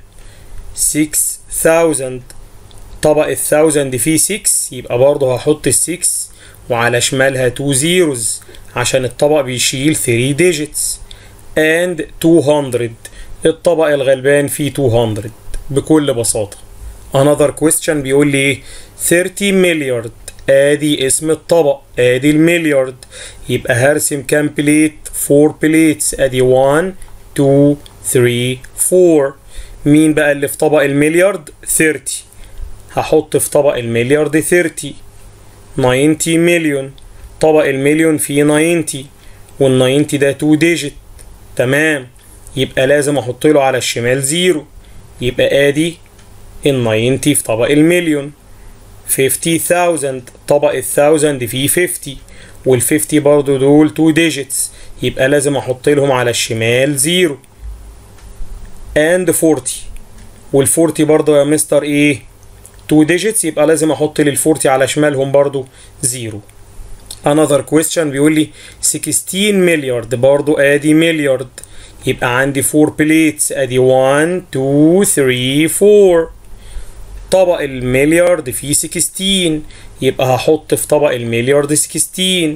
6000 طبق ال 1000 فيه 6 يبقى برضه هحط ال 6 وعلى شمالها 2 زيروز عشان الطبق بيشيل 3 ديجيتس and 200 الطبق الغلبان فيه 200 بكل بساطة another question بيقول لي ايه 30 مليارد ادي اسم الطبق ادي المليارد يبقى هرسم كام بليت 4 بليتس ادي 1 2 3 4 مين بقى اللي في طبق المليارد 30 هحط في طبق المليارد 30 90 مليون طبق المليون فيه 90 وال 90 ده 2 ديجيت تمام يبقى لازم احط له على الشمال زيرو يبقى ادي ال 90 في طبق المليون 50000 طبق ال 1000 فيه 50 وال 50 برضه دول 2 ديجيتس يبقى لازم احط لهم على الشمال زيرو and 40 وال 40 برضه يا مستر ايه 2 ديجيتس يبقى لازم احط لل 40 على شمالهم برضه زيرو another question بيقول لي 16 مليارد برضو ادي مليارد يبقى عندي 4 بليتس ادي 1 2 3 4 طبق المليارد فيه 16 يبقى هحط في طبق المليارد 16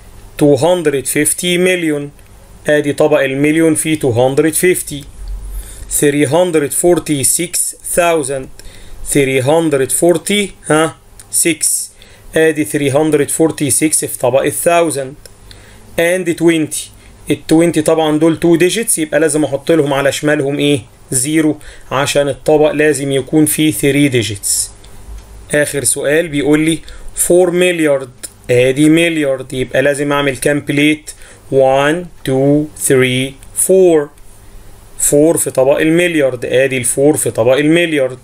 250 مليون ادي طبق المليون فيه 250 346000 340 ها 6 ادي 346 في طبق ال 1000 and 20 ال 20 طبعا دول 2 ديجيتس يبقى لازم احط لهم على شمالهم ايه زيرو عشان الطبق لازم يكون فيه 3 ديجيتس اخر سؤال بيقول لي 4 مليارد ادي مليارد يبقى لازم اعمل كام بليت 1 2 3 4 4 في طبق المليارد ادي الفور في طبق المليارد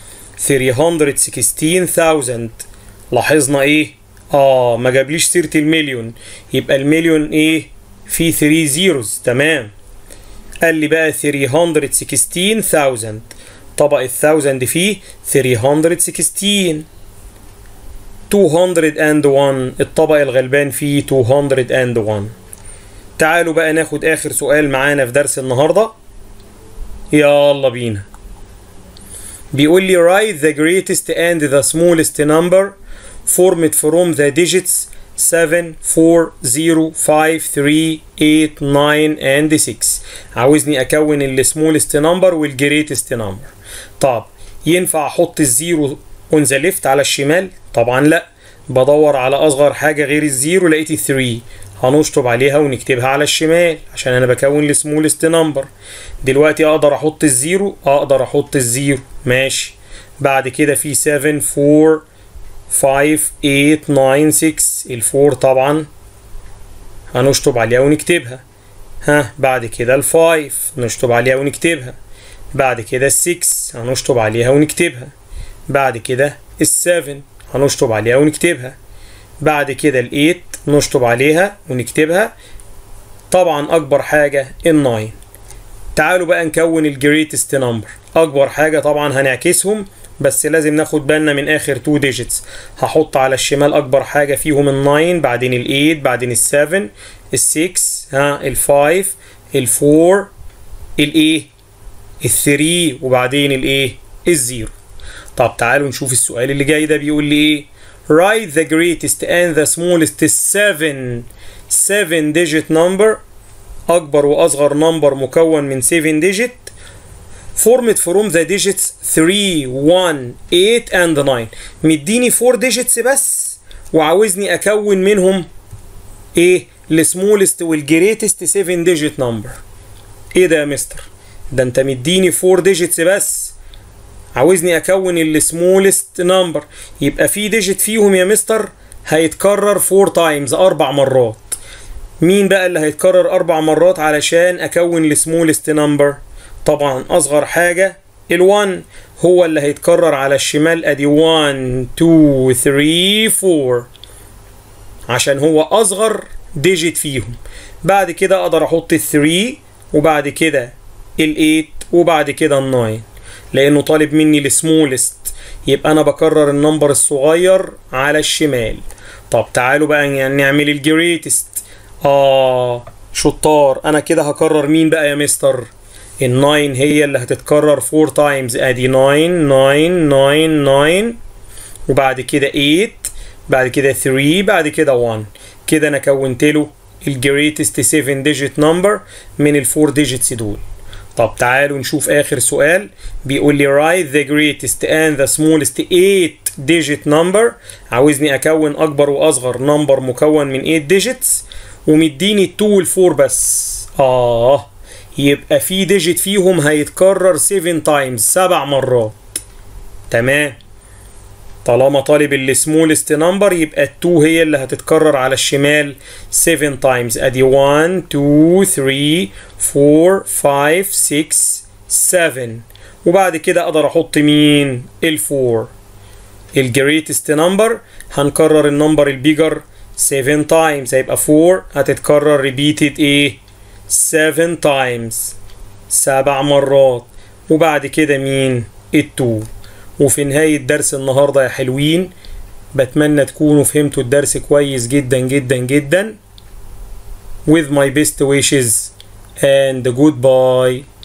316000 لاحظنا ايه اه ما جابليش سيره المليون يبقى المليون ايه فيه 3 زيروز تمام قال لي بقى 316000 طبق ال 1000 فيه 316 201 الطبق الغلبان فيه 201 تعالوا بقى ناخد اخر سؤال معانا في درس النهارده يلا بينا بيقول لي write the greatest and the smallest number formed from the digits 7 4 0 5 3 8 9 and 6 عاوزني اكون السمولست نمبر والجريتست نمبر طب ينفع احط الزيرو اون ذا ليفت على الشمال طبعا لا بدور على اصغر حاجه غير الزيرو لقيت 3 هنشطب عليها ونكتبها على الشمال عشان انا بكون السمولست نمبر دلوقتي اقدر احط الزيرو اقدر احط الزيرو ماشي بعد كده في 7 4 5 8 9 6 الفور طبعا هنشطب عليها ونكتبها ها بعد كده الفايف نشطب عليها ونكتبها بعد كده السكس هنشطب عليها ونكتبها بعد كده السفن هنشطب عليها ونكتبها بعد كده الايت نشطب عليها ونكتبها طبعا اكبر حاجة ال 9 تعالوا بقى نكون الجريتست نمبر اكبر حاجة طبعا هنعكسهم بس لازم ناخد بالنا من اخر 2 ديجيتس هحط على الشمال اكبر حاجة فيهم ال 9 بعدين ال 8 بعدين ال 7 ال 6 ها ال 5 ال 4 الايه ال 3 وبعدين الايه الزيرو طب تعالوا نشوف السؤال اللي جاي ده بيقول لي ايه write the greatest and the smallest 7 7 digit number اكبر واصغر نمبر مكون من 7 digit formed from the digits 3 1 8 and 9 مديني 4 digits بس وعاوزني اكون منهم ايه السمولست والجريتست 7 digit number ايه ده يا مستر ده انت مديني 4 digits بس عاوزني اكون السمولست نمبر يبقى في ديجيت فيهم يا مستر هيتكرر 4 تايمز اربع مرات مين بقى اللي هيتكرر اربع مرات علشان اكون السمولست نمبر طبعا اصغر حاجه ال1 هو اللي هيتكرر على الشمال ادي 1 2 3 4 عشان هو اصغر ديجيت فيهم بعد كده اقدر احط ال 3 وبعد كده ال 8 وبعد كده ال 9 لانه طالب مني السمولست يبقى انا بكرر النمبر الصغير على الشمال طب تعالوا بقى يعني نعمل الجريتست اه شطار انا كده هكرر مين بقى يا مستر ال 9 هي اللي هتتكرر 4 تايمز ادي 9 9 9 9 وبعد كده 8 بعد كده 3 بعد كده 1 كده انا كونت له الجريتست 7 ديجيت نمبر من الفور ديجيتس دول طب تعالوا نشوف اخر سؤال بيقول لي write the greatest and the smallest 8 digit number عاوزني اكون اكبر واصغر نمبر مكون من 8 digits ومديني ال 2 وال 4 بس اه يبقى في ديجيت فيهم هيتكرر 7 تايمز 7 مرات تمام طالما طالب السمولست نمبر يبقى ال 2 هي اللي هتتكرر على الشمال 7 تايمز ادي 1 2 3 4 5 6 7 وبعد كده اقدر احط مين ال 4 الجريتست نمبر هنكرر النمبر البيجر 7 تايمز هيبقى 4 هتتكرر ريبيتد ايه 7 تايمز سبع مرات وبعد كده مين ال 2 وفي نهاية درس النهاردة يا حلوين بتمنى تكونوا فهمتوا الدرس كويس جدا جدا جدا with my best wishes and goodbye